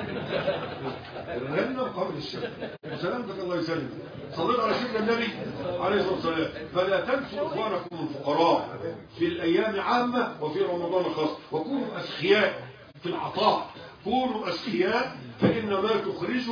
S1: الرنه مقابل الشنه سلامتك الله يسلمك صليت على سيدنا النبي عليه الصلاه والسلام فلا تنسوا اخوانكم الفقراء في الايام عامه وفي رمضان خاصه وكونوا اسخياء في العطاء كونوا أسخياء فإن ما تخرجه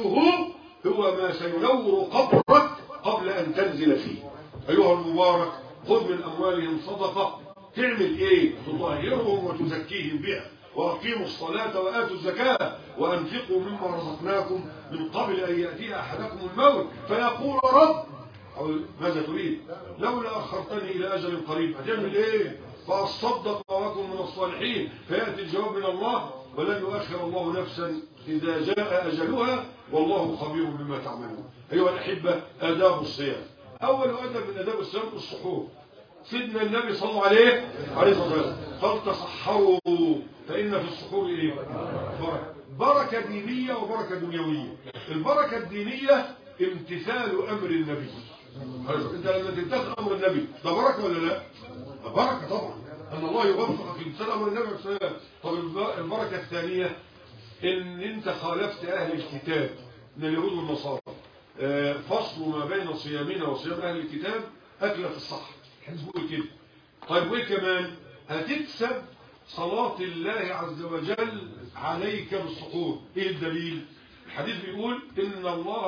S1: هو ما سينور قبرك قبل أن تنزل فيه أيها المبارك خذ من أموالهم صدقة تعمل إيه تطهرهم وتزكيهم بها وأقيموا الصلاة وآتوا الزكاة وأنفقوا مما رزقناكم من قبل أن يأتي أحدكم الموت فيقول رب أو ماذا تريد لولا أخرتني إلى أجل قريب هتعمل إيه فأصدق وأكن من الصالحين فيأتي الجواب من الله ولن يؤخر الله نفسا إذا جاء أجلها والله خبير بما تعملون أيها الأحبة آداب الصيام أول أدب من آداب الصيام السحور سيدنا النبي صلى الله عليه عليه الصلاة والسلام قال تصحروا فإن في السحور إيه بركة بركة دينية وبركة دنيوية البركة الدينية امتثال أمر النبي انت لما تمتثل امر النبي ده بركه ولا لا بركه طبعا ان الله يوفقك في امتثال امر النبي عليه الصلاه والسلام طب الب- البركه الثانيه ان انت خالفت اهل الكتاب من اليهود والنصارى آه، فصل ما بين صيامنا وصيام اهل الكتاب اكله الصح الحديث بيقول كده طيب وايه كمان هتكسب صلاة الله عز وجل عليك بالسحور ايه الدليل الحديث بيقول ان الله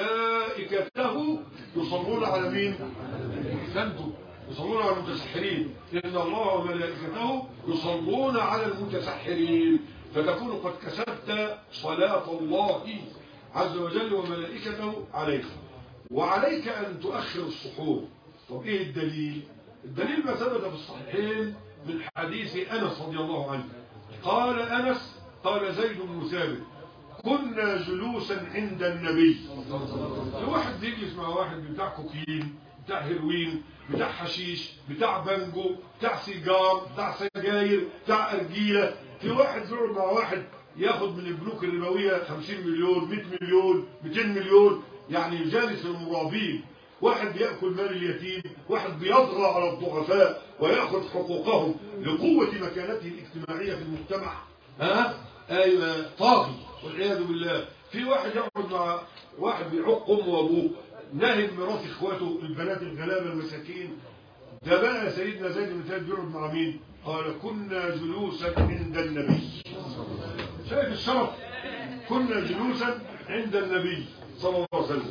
S1: وملائكته يصلون على مين احسنتم يصلون على المتسحرين ان الله وملائكته يصلون على المتسحرين فتكون قد كسبت صلاة الله عز وجل وملائكته عليك وعليك ان تؤخر السحور طب ايه الدليل الدليل ما ثبت في الصحيحين من حديث انس رضي الله عنه قال انس قال زيد بن ثابت كنا جلوسا عند النبي واحد يجلس مع واحد بتاع كوكين بتاع هيروين بتاع حشيش بتاع بانجو بتاع سيجار بتاع سجاير بتاع ارجيله في واحد يقعد مع واحد ياخد من البنوك الربويه 50 مليون 100 مليون 200 مليون يعني يجالس المرابين واحد بيأكل مال اليتيم واحد بيطغى على الضعفاء ويأخذ حقوقهم لقوة مكانته الاجتماعية في المجتمع ها ايوه طاغي والعياذ بالله في واحد يقعد مع واحد بيعق امه وابوه ناهب ميراث اخواته البنات الغلابه المساكين ده بقى سيدنا زيد بن ثابت بيقعد مع مين قال كنا جلوسا عند النبي شايف الشرف كنا جلوسا عند النبي صلى الله عليه وسلم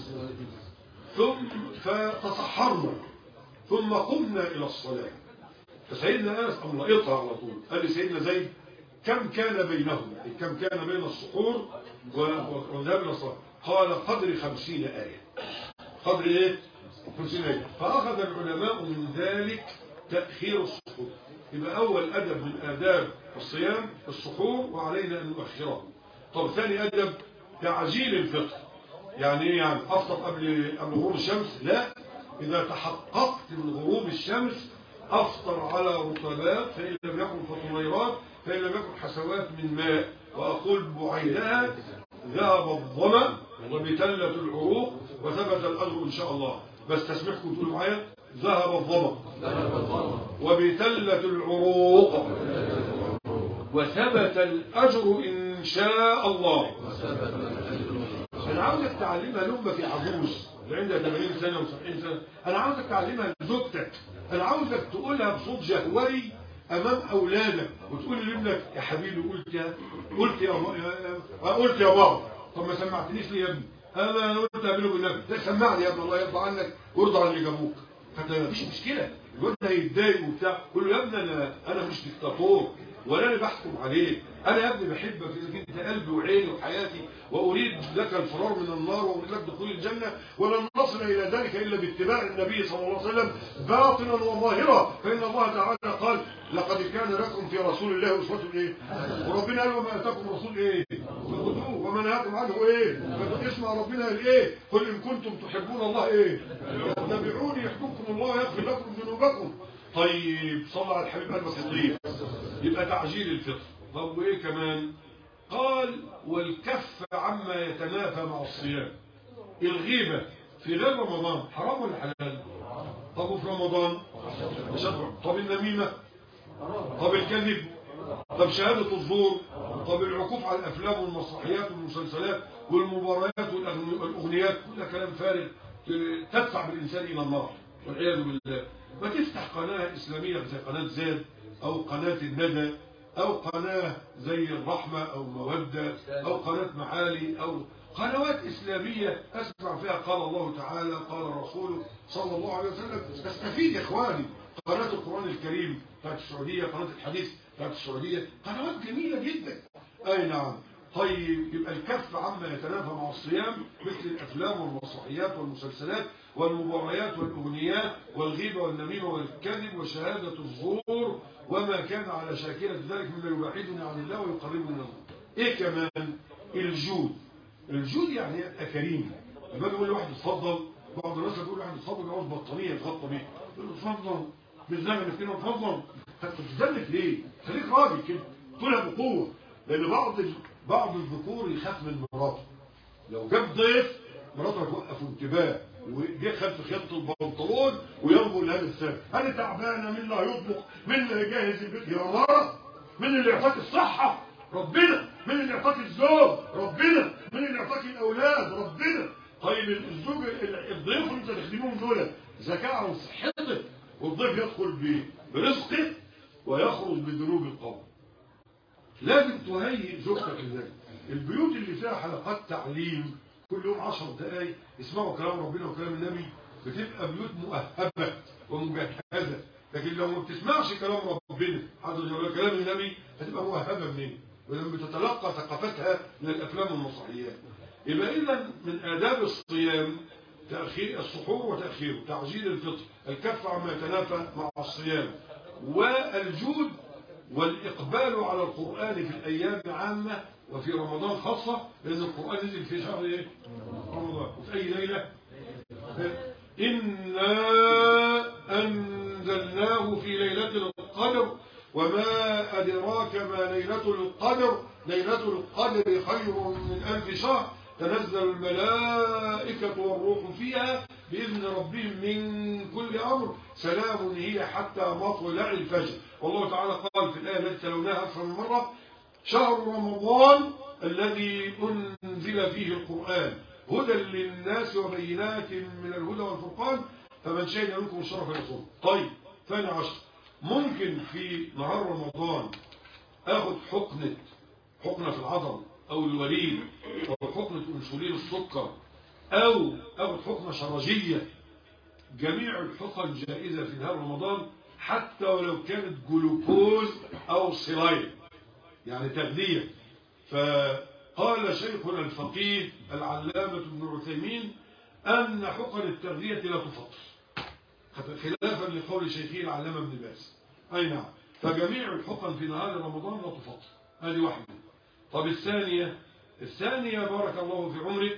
S1: ثم فتصحرنا ثم قمنا الى الصلاه فسيدنا انس قام لقيطها على طول قال لي سيدنا زيد كم كان بينهم أي كم كان بين السحور و- و- وذهاب الى الصلاه قال قدر خمسين آية قدر ايه خمسين آية فأخذ العلماء من ذلك تأخير السحور يبقى أول أدب من آداب الصيام السحور وعلينا أن نؤخره طب ثاني أدب تعجيل الفطر يعني ايه يعني أفطر قبل قبل غروب الشمس لا إذا تحققت من غروب الشمس أفطر على رطبات فإن لم يكن فطميرات فإن لم يكن حسوات من ماء وأقول بعيدها ذهب الظمأ وبتلة العروق وثبت الأجر إن شاء الله بس تسمحكم تقولوا معايا ذهب الظمأ وبتلة العروق وثبت الأجر إن شاء الله أنا عاوزك تعلمها لأمة في عجوز اللي عندها 80 سنة و70 سنة أنا عاوزك تعلمها لزوجتك أنا عاوزك تقولها بصوت جهوري أمام أولادك وتقول لابنك يا حبيبي قلت يا قلت يا با- يا- قلت يا بابا طب ما سمعتنيش ليه يا ابني أنا أنا قلت أعمله بالنبي ده سمعني يا ابني الله يرضى عنك ويرضى عن اللي جابوك فانت مفيش مشكله الواد ده هيتضايق وبتاع قول له يا ابني انا انا مش دكتاتور ولا انا بحكم عليك انا يا ابني بحبك انك انت قلبي وعيني وحياتي واريد لك الفرار من النار واريد لك دخول الجنه ولن نصل الى ذلك الا باتباع النبي صلى الله عليه وسلم باطنا وظاهرا فان الله تعالى قال لقد كان لكم في رسول الله اسوه ايه وربنا قال وما اتاكم رسول ايه فخذوه وما وما نهاكم عنه ايه اسمع ربنا قال ايه قل ان كنتم تحبون الله ايه اتبعوني يحببكم الله يغفر لكم ذنوبكم طيب صلى على الحبيب قلبك الطيب يبقى تعجيل الفطر طب وايه كمان قال والكف عما يتنافى مع الصيام الغيبة في غير رمضان حرام ولا حلال طب وفي رمضان شرع طب النميمة طب الكذب طب شهادة الزور طب العكوف على الأفلام والمسرحيات والمسلسلات والمباريات والأغني- والأغنيات كل كلام فارغ ت- تدفع بالإنسان إلى النار والعياذ بالله ما تفتح قناة إسلامية زي قناة زاد أو قناة الندى أو قناة زي الرحمة أو مودة أو قناة معالي أو قنوات إسلامية أسمع فيها قال الله تعالى قال رسوله صلى الله عليه وسلم استفيد يا إخواني قناة القرآن الكريم بتاعت السعودية قناة الحديث بتاعت السعودية قنوات جميلة جدا أي نعم طيب يبقى الكف عما يتنافى مع الصيام مثل الأفلام والمسرحيات والمسلسلات والمباريات والأغنيات والغيبة والنميمة والكذب وشهادة الزور وما كان على شاكلة ذلك مما يبعدني عن الله ويقربني من الله إيه كمان الجود الجود يعني يبقى كريم لما يقول لواحد اتفضل بعض الناس يقول لواحد اتفضل يعوز بطانية يتغطى بيها يقول له اتفضل بالزمن كده اتفضل هتتزلف ليه؟ خليك راجل كده تقولها بقوة لأن بعض ال... بعض الذكور يخاف من مراته لو جاب ضيف مراته هتوقف انتباه وجه خد في خيط البنطلون وينظر لهذا السبب انا تعبانه مين اللي هيطبخ مين اللي هيجهز البيت يا مرة مين اللي يعطيك الصحه ربنا مين اللي يعطيك الزوج ربنا مين اللي يعطيك الاولاد ربنا طيب الزوج ال- الضيف اللي انت تخدمهم دول ذكاء عن صحتك والضيف يدخل ب- برزقه ويخرج بذنوب القوم لازم تهيئ زوجتك لذلك البيوت اللي فيها حلقات تعليم كل يوم عشر دقايق يسمعوا كلام ربنا وكلام النبي بتبقى بيوت مؤهبة ومجهزة لكن لو ما بتسمعش كلام ربنا حضر جوال كلام النبي هتبقى مؤهبة منين ولما بتتلقى ثقافتها من الأفلام والمسرحيات يبقى إذا من آداب الصيام تأخير السحور وتأخيره تعجيل الفطر الكف عما يتنافى مع الصيام والجود والإقبال على القرآن في الأيام عامة وفي رمضان خاصة لأن القرآن نزل في شهر إيه؟ رمضان وفي أي ليلة إنا أنزلناه في ليلة القدر وما أدراك ما ليلة القدر ليلة القدر خير من ألف شهر تنزل الملائكة والروح فيها بإذن ربهم من كل أمر سلام هي حتى مطلع الفجر والله تعالى قال في الآية التي تلوناها أكثر من مرة شهر رمضان الذي أنزل فيه القرآن هدى للناس وبينات من الهدى والفرقان فمن شهد منكم الشرف يصوم طيب ثاني عشر ممكن في نهار رمضان اخد حقنة حقنة في العضل او الوريد او حقنة انسولين السكر او اخد حقنة شرجية جميع الحقن جائزة في نهار رمضان حتى ولو كانت جلوكوز او سلايد يعني تغذية فقال شيخنا الفقيه العلامة ابن عثيمين أن حقن التغذية لا تفطر خلافا لقول شيخه العلامة ابن باز أي نعم فجميع الحقن في نهار رمضان لا تفطر هذه واحدة طب الثانية الثانية بارك الله في عمرك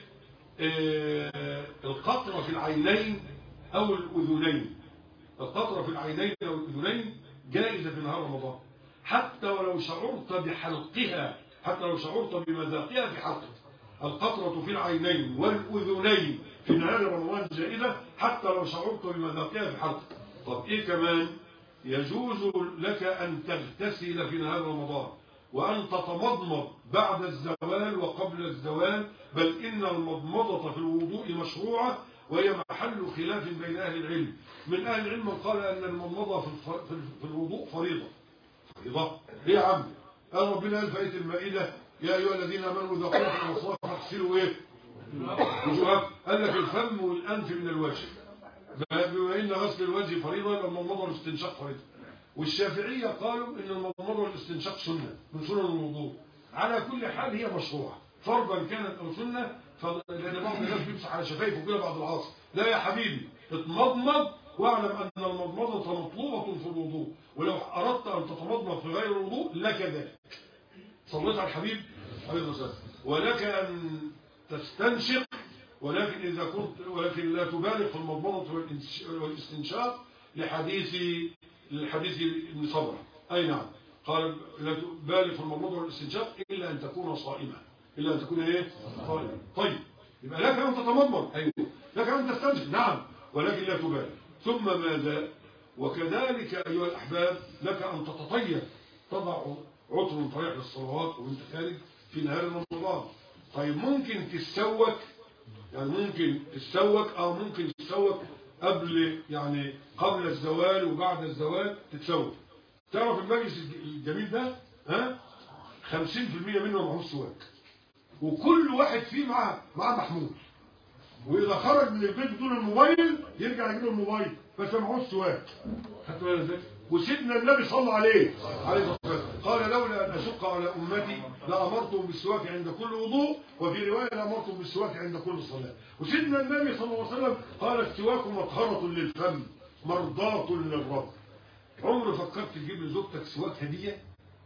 S1: آه، القطرة في العينين أو الأذنين القطرة في العينين أو الأذنين جائزة في نهار رمضان حتى ولو شعرت بحلقها حتى لو شعرت بمذاقها في حلقك القطرة في العينين والأذنين في نهار رمضان جائزة حتى لو شعرت بمذاقها في حلقك طب إيه كمان يجوز لك أن تغتسل في نهار رمضان وأن تتمضمض بعد الزوال وقبل الزوال بل إن المضمضة في الوضوء مشروعة وهي محل خلاف بين أهل العلم من أهل العلم من قال أن المضمضة في الف- في ال- في الوضوء فريضة فريضة ليه يا عم قال ربنا قال في آية المائدة يا أيها الذين آمنوا إذا قمتم إلى الصلاة فاغسلوا إيه وجوهكم قال لك الفم والأنف من الوجه بما إن غسل الوجه فريضة يبقى المضمضة والاستنشاق فريضة والشافعية قالوا إن المضمضة والاستنشاق سنة من سنن الوضوء على كل حال هي مشروعة فرضا كانت أو سنة ف- لأن بعض الناس بيمسح على شفايفه كده بعد العصر لا يا حبيبي اتمضمض واعلم أن المضمضة مطلوبة في الوضوء ولو أردت أن تتمضمض في غير الوضوء لك ذلك صليت على الحبيب عليه الصلاة والسلام
S5: ولك أن تستنشق ولكن إذا كنت ولكن لا تبالغ في المضمضة والإنش- والاستنشاق لحديث لحديث ابن صبرة أي نعم قال لا تبالغ في المضمضة والاستنشاق إلا أن تكون صائمة إلا أن تكون إيه صائمة طيب يبقى لك أن تتمضمض أيوه لك أن تستنشق نعم ولكن لا تبالغ ثم ماذا وكذلك أيها الأحباب لك أن تتطيب تضع عطر طريق للصلوات وانت خارج في نهار رمضان طيب ممكن تتسوك يعني ممكن تتسوك او ممكن تتسوك قبل يعني قبل الزوال وبعد الزوال تتسوك تعرف المجلس الجميل ده ها 50% منه معهوش سواك وكل واحد فيه معاه معاه محمول واذا خرج من البيت بدون الموبايل يرجع يجيب له الموبايل بس معهوش سواك خدت بالك ازاي وسيدنا النبي صلى عليه عليه الصلاه والسلام قال لولا ان اشق على امتي لامرتهم بالسواك عند كل وضوء وفي روايه لامرتهم بالسواك عند كل صلاه وسيدنا النبي صلى الله عليه وسلم قال السواك مطهره للفم مرضاه للرب عمر فكرت تجيب لزوجتك سواك هديه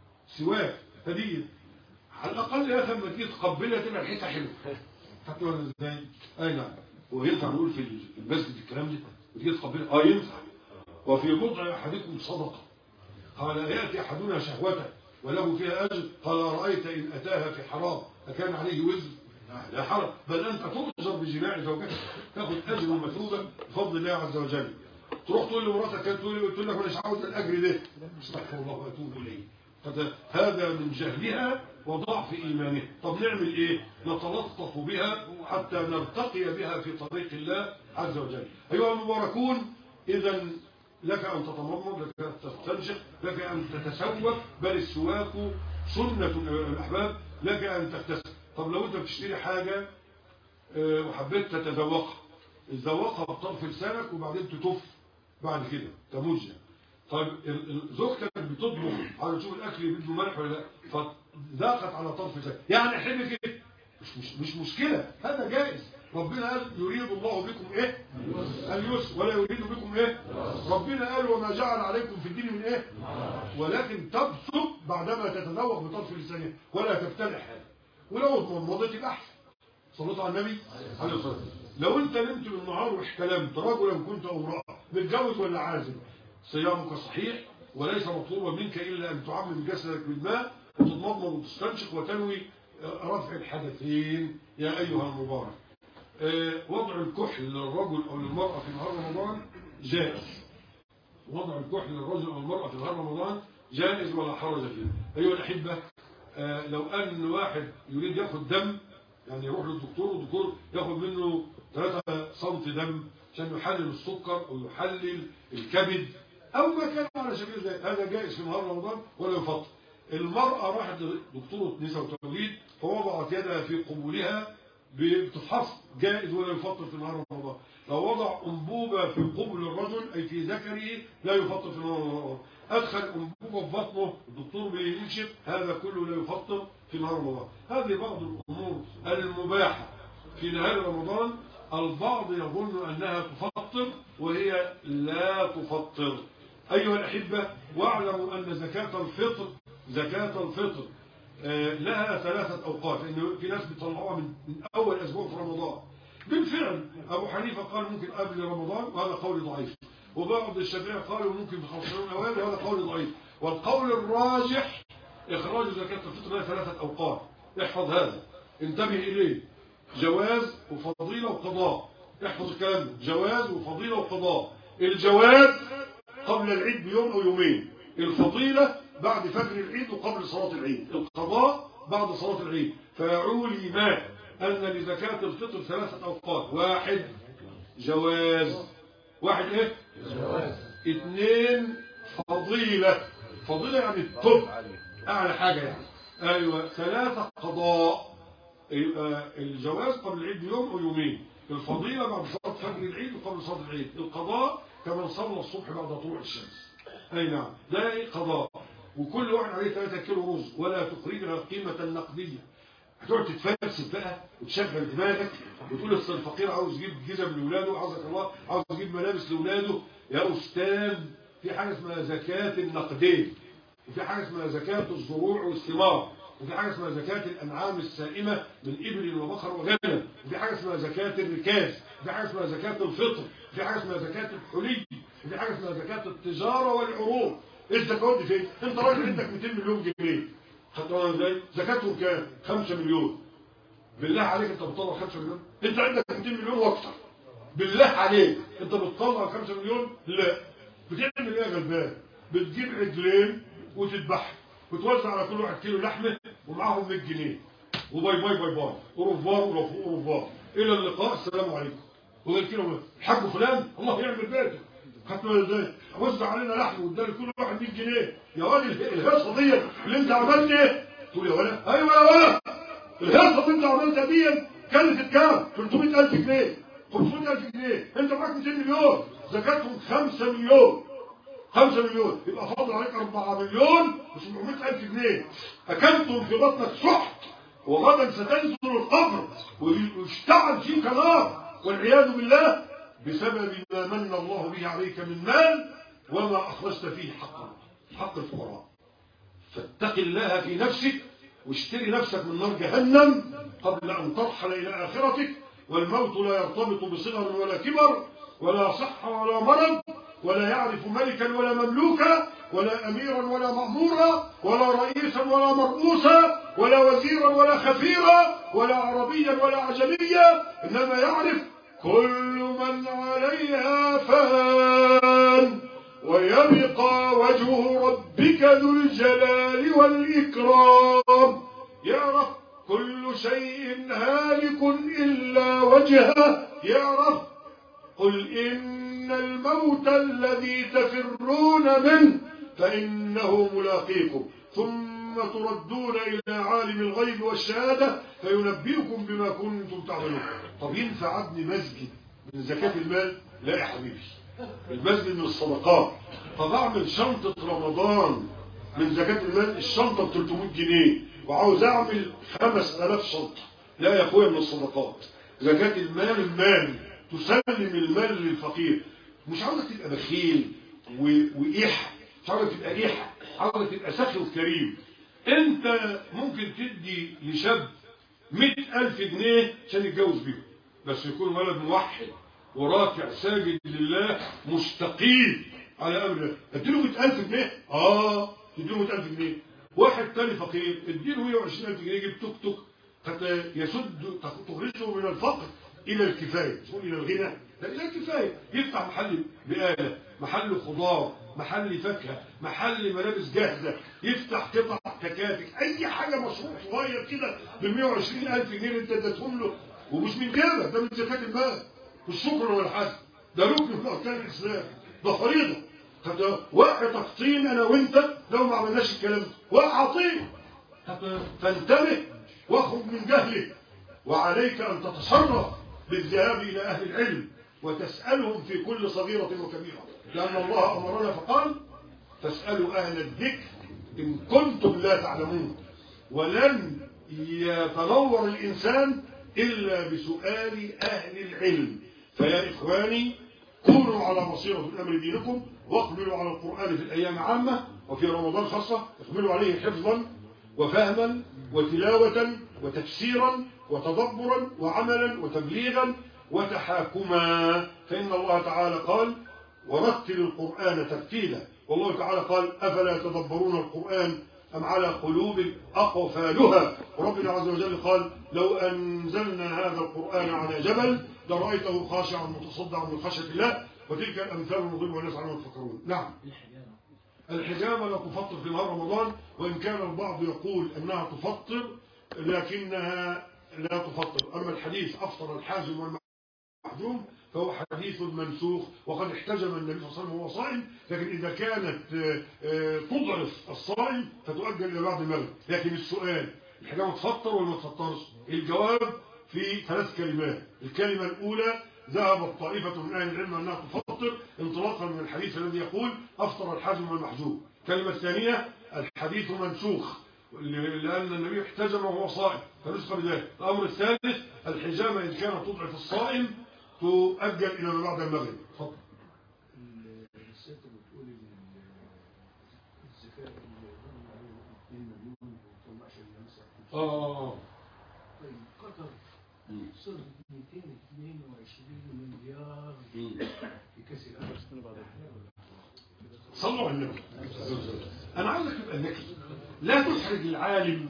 S5: سواك هديه على الاقل يا اخي لما تيجي تقبلها تبقى ريحتها حلوه خدت بالك ازاي اي نعم وينفع نقول في المسجد الكلام ده وتيجي تقبلها اه ينفع وفي بضع احدكم صدقه قال ياتي احدنا شهوته وله فيها اجر قال ارايت ان اتاها في حرام اكان عليه وزر لا حرج بل انت تؤجر بجماع زوجتك تاخذ اجر ومثوبه بفضل الله عز وجل تروح تقول لمراتك كانت تقول تقول لك مش عاوز الاجر ده استغفر الله واتوب اليه هذا- هذا من جهلها وضعف ايمانها طب نعمل ايه نتلطف بها حتى نرتقي بها في طريق الله عز وجل ايها المباركون اذا لك ان تتمرمر لك ان تستنشق لك ان تتسوق بل السواك سنه أيها الاحباب لك ان تغتسل طب لو انت بتشتري حاجه آه، وحبيت تتذوقها تذوقها بطرف لسانك وبعدين تتف بعد كده تموجها طيب ال- ال- زوجتك بتطبخ على تشوف الاكل بده ملح ولا لا فذاقت على طرف لسانك يعني احب كده مش مش مش مشكله هذا جائز ربنا قال يريد الله بكم ايه اليسر ولا يريد بكم ايه ربنا قال وما جعل عليكم في الدين من ايه ولكن تبسط بعدما تتذوق بطرف لسانك ولا تبتلع حاجه ولو اتمضمضت يبقى احسن صليت على النبي عليه الصلاه والسلام لو انت نمت بالنهار واحتلمت رجلا كنت او امراه متجوز ولا عازب صيامك صحيح وليس مطلوبا منك الا ان تعمم جسدك بالماء وتتمضمض وتستنشق وتنوي آه، رفع الحدثين يا ايها المبارك آه، وضع الكحل للرجل او للمراه في نهار رمضان جائز وضع الكحل للرجل او المراه في نهار رمضان جائز ولا حرج فيه ايها الاحبه آه، لو ان واحد يريد ياخد دم يعني يروح للدكتور والدكتور ياخد منه 3 سم دم عشان يحلل السكر او يحلل الكبد او ما كان على سبيل ذلك هذا جائز في نهار رمضان ولا يفطر المرأة راحت لدكتورة نساء وتوليد فوضعت يدها في قبولها بتفحص جائز ولا يفطر في نهار رمضان لو وضع أنبوبة في قبل الرجل أي في ذكره لا يفطر في نهار رمضان أدخل أنبوبة في بطنه الدكتور بيكشف هذا كله لا يفطر في نهار رمضان هذه بعض الأمور المباحة في نهار رمضان البعض يظن أنها تفطر وهي لا تفطر أيها الأحبة واعلموا أن زكاة الفطر زكاة الفطر آه، لها ثلاثة أوقات لأن في ناس بيطلعوها من من أول أسبوع في رمضان بالفعل أبو حنيفة قال ممكن قبل رمضان وهذا قول ضعيف وبعض الشافعية قالوا ممكن في 50 أوائل وهذا قول ضعيف والقول الراجح إخراج زكاة الفطر لها ثلاثة أوقات احفظ هذا انتبه إليه جواز وفضيلة وقضاء احفظ الكلام ده جواز وفضيلة وقضاء الجواز قبل العيد بيوم أو يومين الفضيلة بعد فجر العيد وقبل صلاة العيد القضاء بعد صلاة العيد فيعولي ما أن لزكاة الفطر ثلاثة أوقات واحد جواز واحد ايه جواز اثنين فضيلة فضيلة يعني التوب أعلى حاجة يعني أيوة ثلاثة قضاء يبقى الجواز قبل العيد بيوم أو يومين الفضيلة بعد صلاة فجر العيد وقبل صلاة العيد القضاء كمان صلى الصبح بعد طلوع الشمس أي نعم ده إيه قضاء وكل واحد عليه 3 كيلو رز ولا تخرجها القيمة النقدية هتقعد تتفلسف بقى وتشغل دماغك وتقول اصل الفقير عاوز يجيب جزم لاولاده عاوزك الله عاوز يجيب ملابس لاولاده يا استاذ في حاجه اسمها زكاه النقدين وفي حاجه اسمها زكاه الزروع والثمار
S1: وفي حاجة اسمها زكاة الأنعام السائمة من إبل وبقر وغنم وفي حاجة اسمها زكاة الركاز وفي حاجة اسمها زكاة الفطر وفي حاجة اسمها زكاة الحلي وفي حاجة اسمها زكاة التجارة والعروض إيه الزكاة دي فين؟ أنت راجل عندك 200 مليون جنيه خدتوها ازاي؟ زكاتهم كام؟ 5 مليون بالله عليك انت بتطلع 5 مليون انت عندك 200 مليون واكثر بالله عليك انت بتطلع 5 مليون لا بتعمل ايه يا غلبان بتجيب عجلين وتذبحهم وتوزع على كل واحد كيلو لحمه ومعاهم 100 جنيه وباي باي باي باي اوروفار اوروفار الى اللقاء السلام عليكم وغير كده الحاج فلان الله يعمل بيته خدتوا ازاي وزع علينا لحم واداني كل واحد 100 جنيه يا راجل الهرصه دي اللي انت عملت ايه تقول يا ولا ايوه يا ولا الهرصه اللي انت عملتها دي كلفت كام 300000 جنيه 500000 جنيه انت معاك 200 مليون زكاتهم 5 مليون 5 مليون يبقى فاضل عليك 4 مليون و700000 جنيه اكلتم في بطنك سحت وغدا ستنزل القبر ويشتعل فيك نار والعياذ بالله بسبب ما من الله به عليك من مال وما أخرجت فيه حقا حق الفقراء فاتق الله في نفسك واشتري نفسك من نار جهنم قبل أن ترحل إلى آخرتك والموت لا يرتبط بصغر ولا كبر ولا صحة ولا مرض ولا يعرف ملكا ولا مملوكا ولا أميرا ولا مأمورا ولا رئيسا ولا مرؤوسا ولا وزيرا ولا خفيرا ولا عربيا ولا عجميا إنما يعرف كل من عليها فان ويبقى وجه ربك ذو الجلال والإكرام يا رب كل شيء هالك إلا وجهه يا رب قل إن الموت الذي تفرون منه فإنه ملاقيكم ثم تردون إلى عالم الغيب والشهادة فينبئكم بما كنتم تعملون طب ينفع ابني مسجد من زكاة المال لا يا حبيبي المسجد من الصدقات طب اعمل شنطة رمضان من زكاة المال الشنطة ب 300 جنيه وعاوز اعمل 5000 شنطة لا يا اخويا من الصدقات زكاة المال المال تسلم المال للفقير مش عاوزك تبقى بخيل وإيحة مش عاوزك تبقى إيحة عاوزك تبقى سخي وكريم انت ممكن تدي لشاب مئة ألف جنيه عشان يتجوز بيهم بس يكون ولد موحد وراكع ساجد لله مستقيم على أمر اديله مئة ألف جنيه آه تديله مئة ألف جنيه واحد تاني فقير اديله 120 ألف جنيه يجيب توك توك حتى يسد تخرجه من الفقر إلى الكفاية تقول إلى الغنى لا إلى الكفاية يفتح محل بقالة محل خضار محل فاكهة محل ملابس جاهزة يفتح قطع تكاتك أي حاجة مشروع صغير كده ب 120 ألف جنيه اللي أنت اديتهم له ومش من كده ده من زكاة المال مش شكر ولا حاجة ده ركن من أركان الإسلام ده فريضة طب وقع تقطيم أنا وأنت لو ما عملناش الكلام ده وقع طين فانتبه واخرج من جهلك وعليك أن تتصرف بالذهاب إلى أهل العلم وتسألهم في كل صغيرة وكبيرة لأن الله أمرنا فقال فاسألوا أهل الذكر إن كنتم لا تعلمون ولن يتنور الإنسان إلا بسؤال أهل العلم فيا إخواني كونوا على بصيرة من أمر دينكم واقبلوا على القرآن في الأيام عامة وفي رمضان خاصة اقبلوا عليه حفظا وفهما وتلاوة وتفسيرا وتدبرا وعملا وتبليغا وتحاكما فإن الله تعالى قال ورتل القرآن ترتيلا والله تعالى قال أفلا يتدبرون القرآن أم على قلوب أقفالها وربنا عز وجل قال لو أنزلنا هذا القرآن على جبل لرأيته خاشعا متصدعا من خشية الله وتلك الأمثال نضربها والناس عنهم يتفكرون نعم الحجامة لا تفطر في نهار رمضان وإن كان البعض يقول أنها تفطر لكنها لا تفطر أما الحديث أفطر الحازم والمحجوم فهو حديث منسوخ وقد احتجم النبي صلى الله عليه وسلم وهو صائم لكن إذا كانت تضعف الصائم فتؤجل إلى بعد المغرب لكن السؤال الحجامة تفطر ولا ما تفطرش الجواب في ثلاث كلمات الكلمة الأولى ذهبت طائفة من أهل العلم أنها تفطر انطلاقا من الحديث الذي يقول أفطر الحازم والمحجوم الكلمة الثانية الحديث منسوخ لأن النبي احتجم وهو صائم فنسخ بذلك الأمر الثالث الحجامة إن كانت تضعف الصائم تؤجل إلى ما بعد المغرب تفضل
S6: الست بتقول ان الزكاة اللي 2 مليون وطلع عشان الناس
S5: اه
S6: طيب قطر
S5: مم.
S6: صرف 222 مليار
S5: مم.
S6: في كاس العالم
S5: صلوا على النبي انا عاوزك تبقى ذكي لا تحرج العالم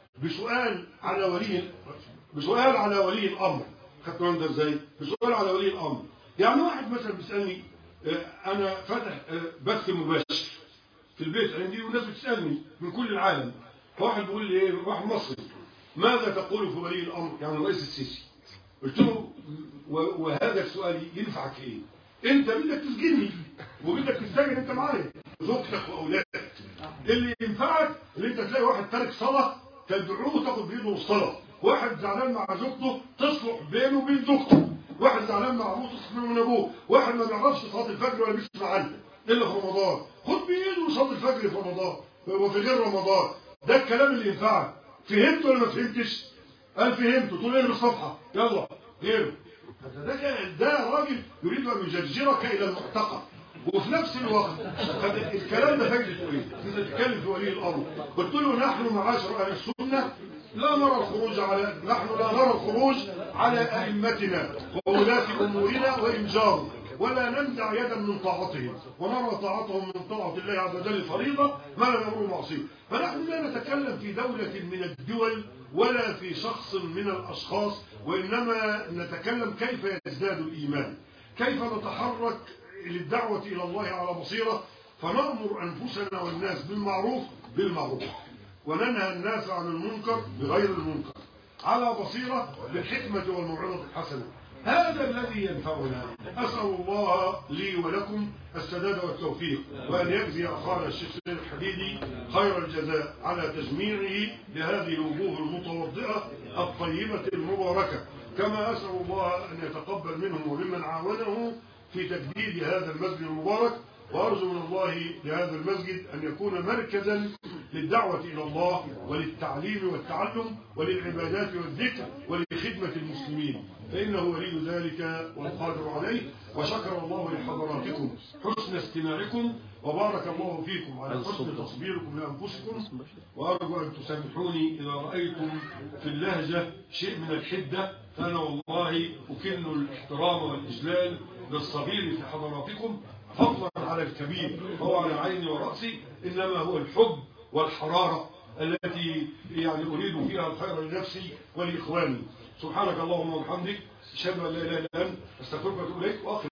S5: بسؤال على ولي بسؤال على ولي الامر خدت بالك ده ازاي بسؤال على ولي الامر يعني واحد مثلا بيسالني آه، انا فاتح آه، بث مباشر في البيت عندي والناس بتسالني من كل العالم فواحد بيقول لي ايه واحد مصري ماذا تقول في ولي الامر يعني الرئيس السيسي قلت له و- وهذا السؤال ينفعك في ايه انت بدك تسجني وبدك تسجن انت معايا زوجتك واولادك اللي ينفعك اللي انت تلاقي واحد تارك صلاه تدعوه تاخد بايده الصلاه واحد زعلان مع زوجته تصلح بينه وبين زوجته واحد زعلان مع ابوه تصلح بينه وبين ابوه واحد ما بيعرفش صلاه الفجر ولا بيسمع عنها الا في رمضان خد بايده وصلي الفجر في رمضان وفي غير رمضان ده الكلام اللي ينفعك فهمت ولا ما فهمتش قال فهمت طول ايه الصفحه يلا غيره هذا ده كان- ده راجل يريد ان يجرجرك الى المعتقل وفي نفس الوقت هذا الكلام ده فايدته ايه؟ انت تتكلم في ولي الامر قلت له نحن معاشر اهل السنه لا نرى الخروج على نحن لا نرى الخروج على ائمتنا وولاة امورنا وان جاروا ولا ننزع يدا من طاعتهم ونرى طاعتهم من طاعة الله عز وجل فريضة ما لم يأمروا معصية فنحن لا نتكلم في دولة من الدول ولا في شخص من الأشخاص وإنما نتكلم كيف يزداد الإيمان كيف نتحرك للدعوة إلى الله على بصيرة فنأمر أنفسنا والناس بالمعروف بالمعروف وننهى الناس عن المنكر بغير المنكر على بصيرة بالحكمة والموعظة الحسنة هذا الذي ينفعنا أسأل الله لي ولكم السداد والتوفيق وأن يجزي أخانا الشيخ سيد الحديدي خير الجزاء على تجميعه لهذه الوجوه المتوضئة الطيبة المباركة كما أسأل الله أن يتقبل منهم وممن عاونه في تجديد هذا المسجد المبارك وأرجو من الله لهذا المسجد أن يكون مركزا للدعوة إلى الله وللتعليم والتعلم وللعبادات والذكر ولخدمة المسلمين فإنه ولي ذلك والقادر عليه وشكر الله لحضراتكم حسن استماعكم وبارك الله فيكم على حسن تصبيركم لأنفسكم وأرجو أن تسامحوني إذا رأيتم في اللهجة شيء من الحدة فأنا والله أكن الاحترام والإجلال للصغير في حضراتكم فضلا على الكبير هو على عيني ورأسي إنما هو الحب والحرارة التي يعني أريد فيها الخير لنفسي ولإخواني سبحانك اللهم وبحمدك أشهد أن لا إله إلا أنت أستغفرك وأتوب إليك وأخر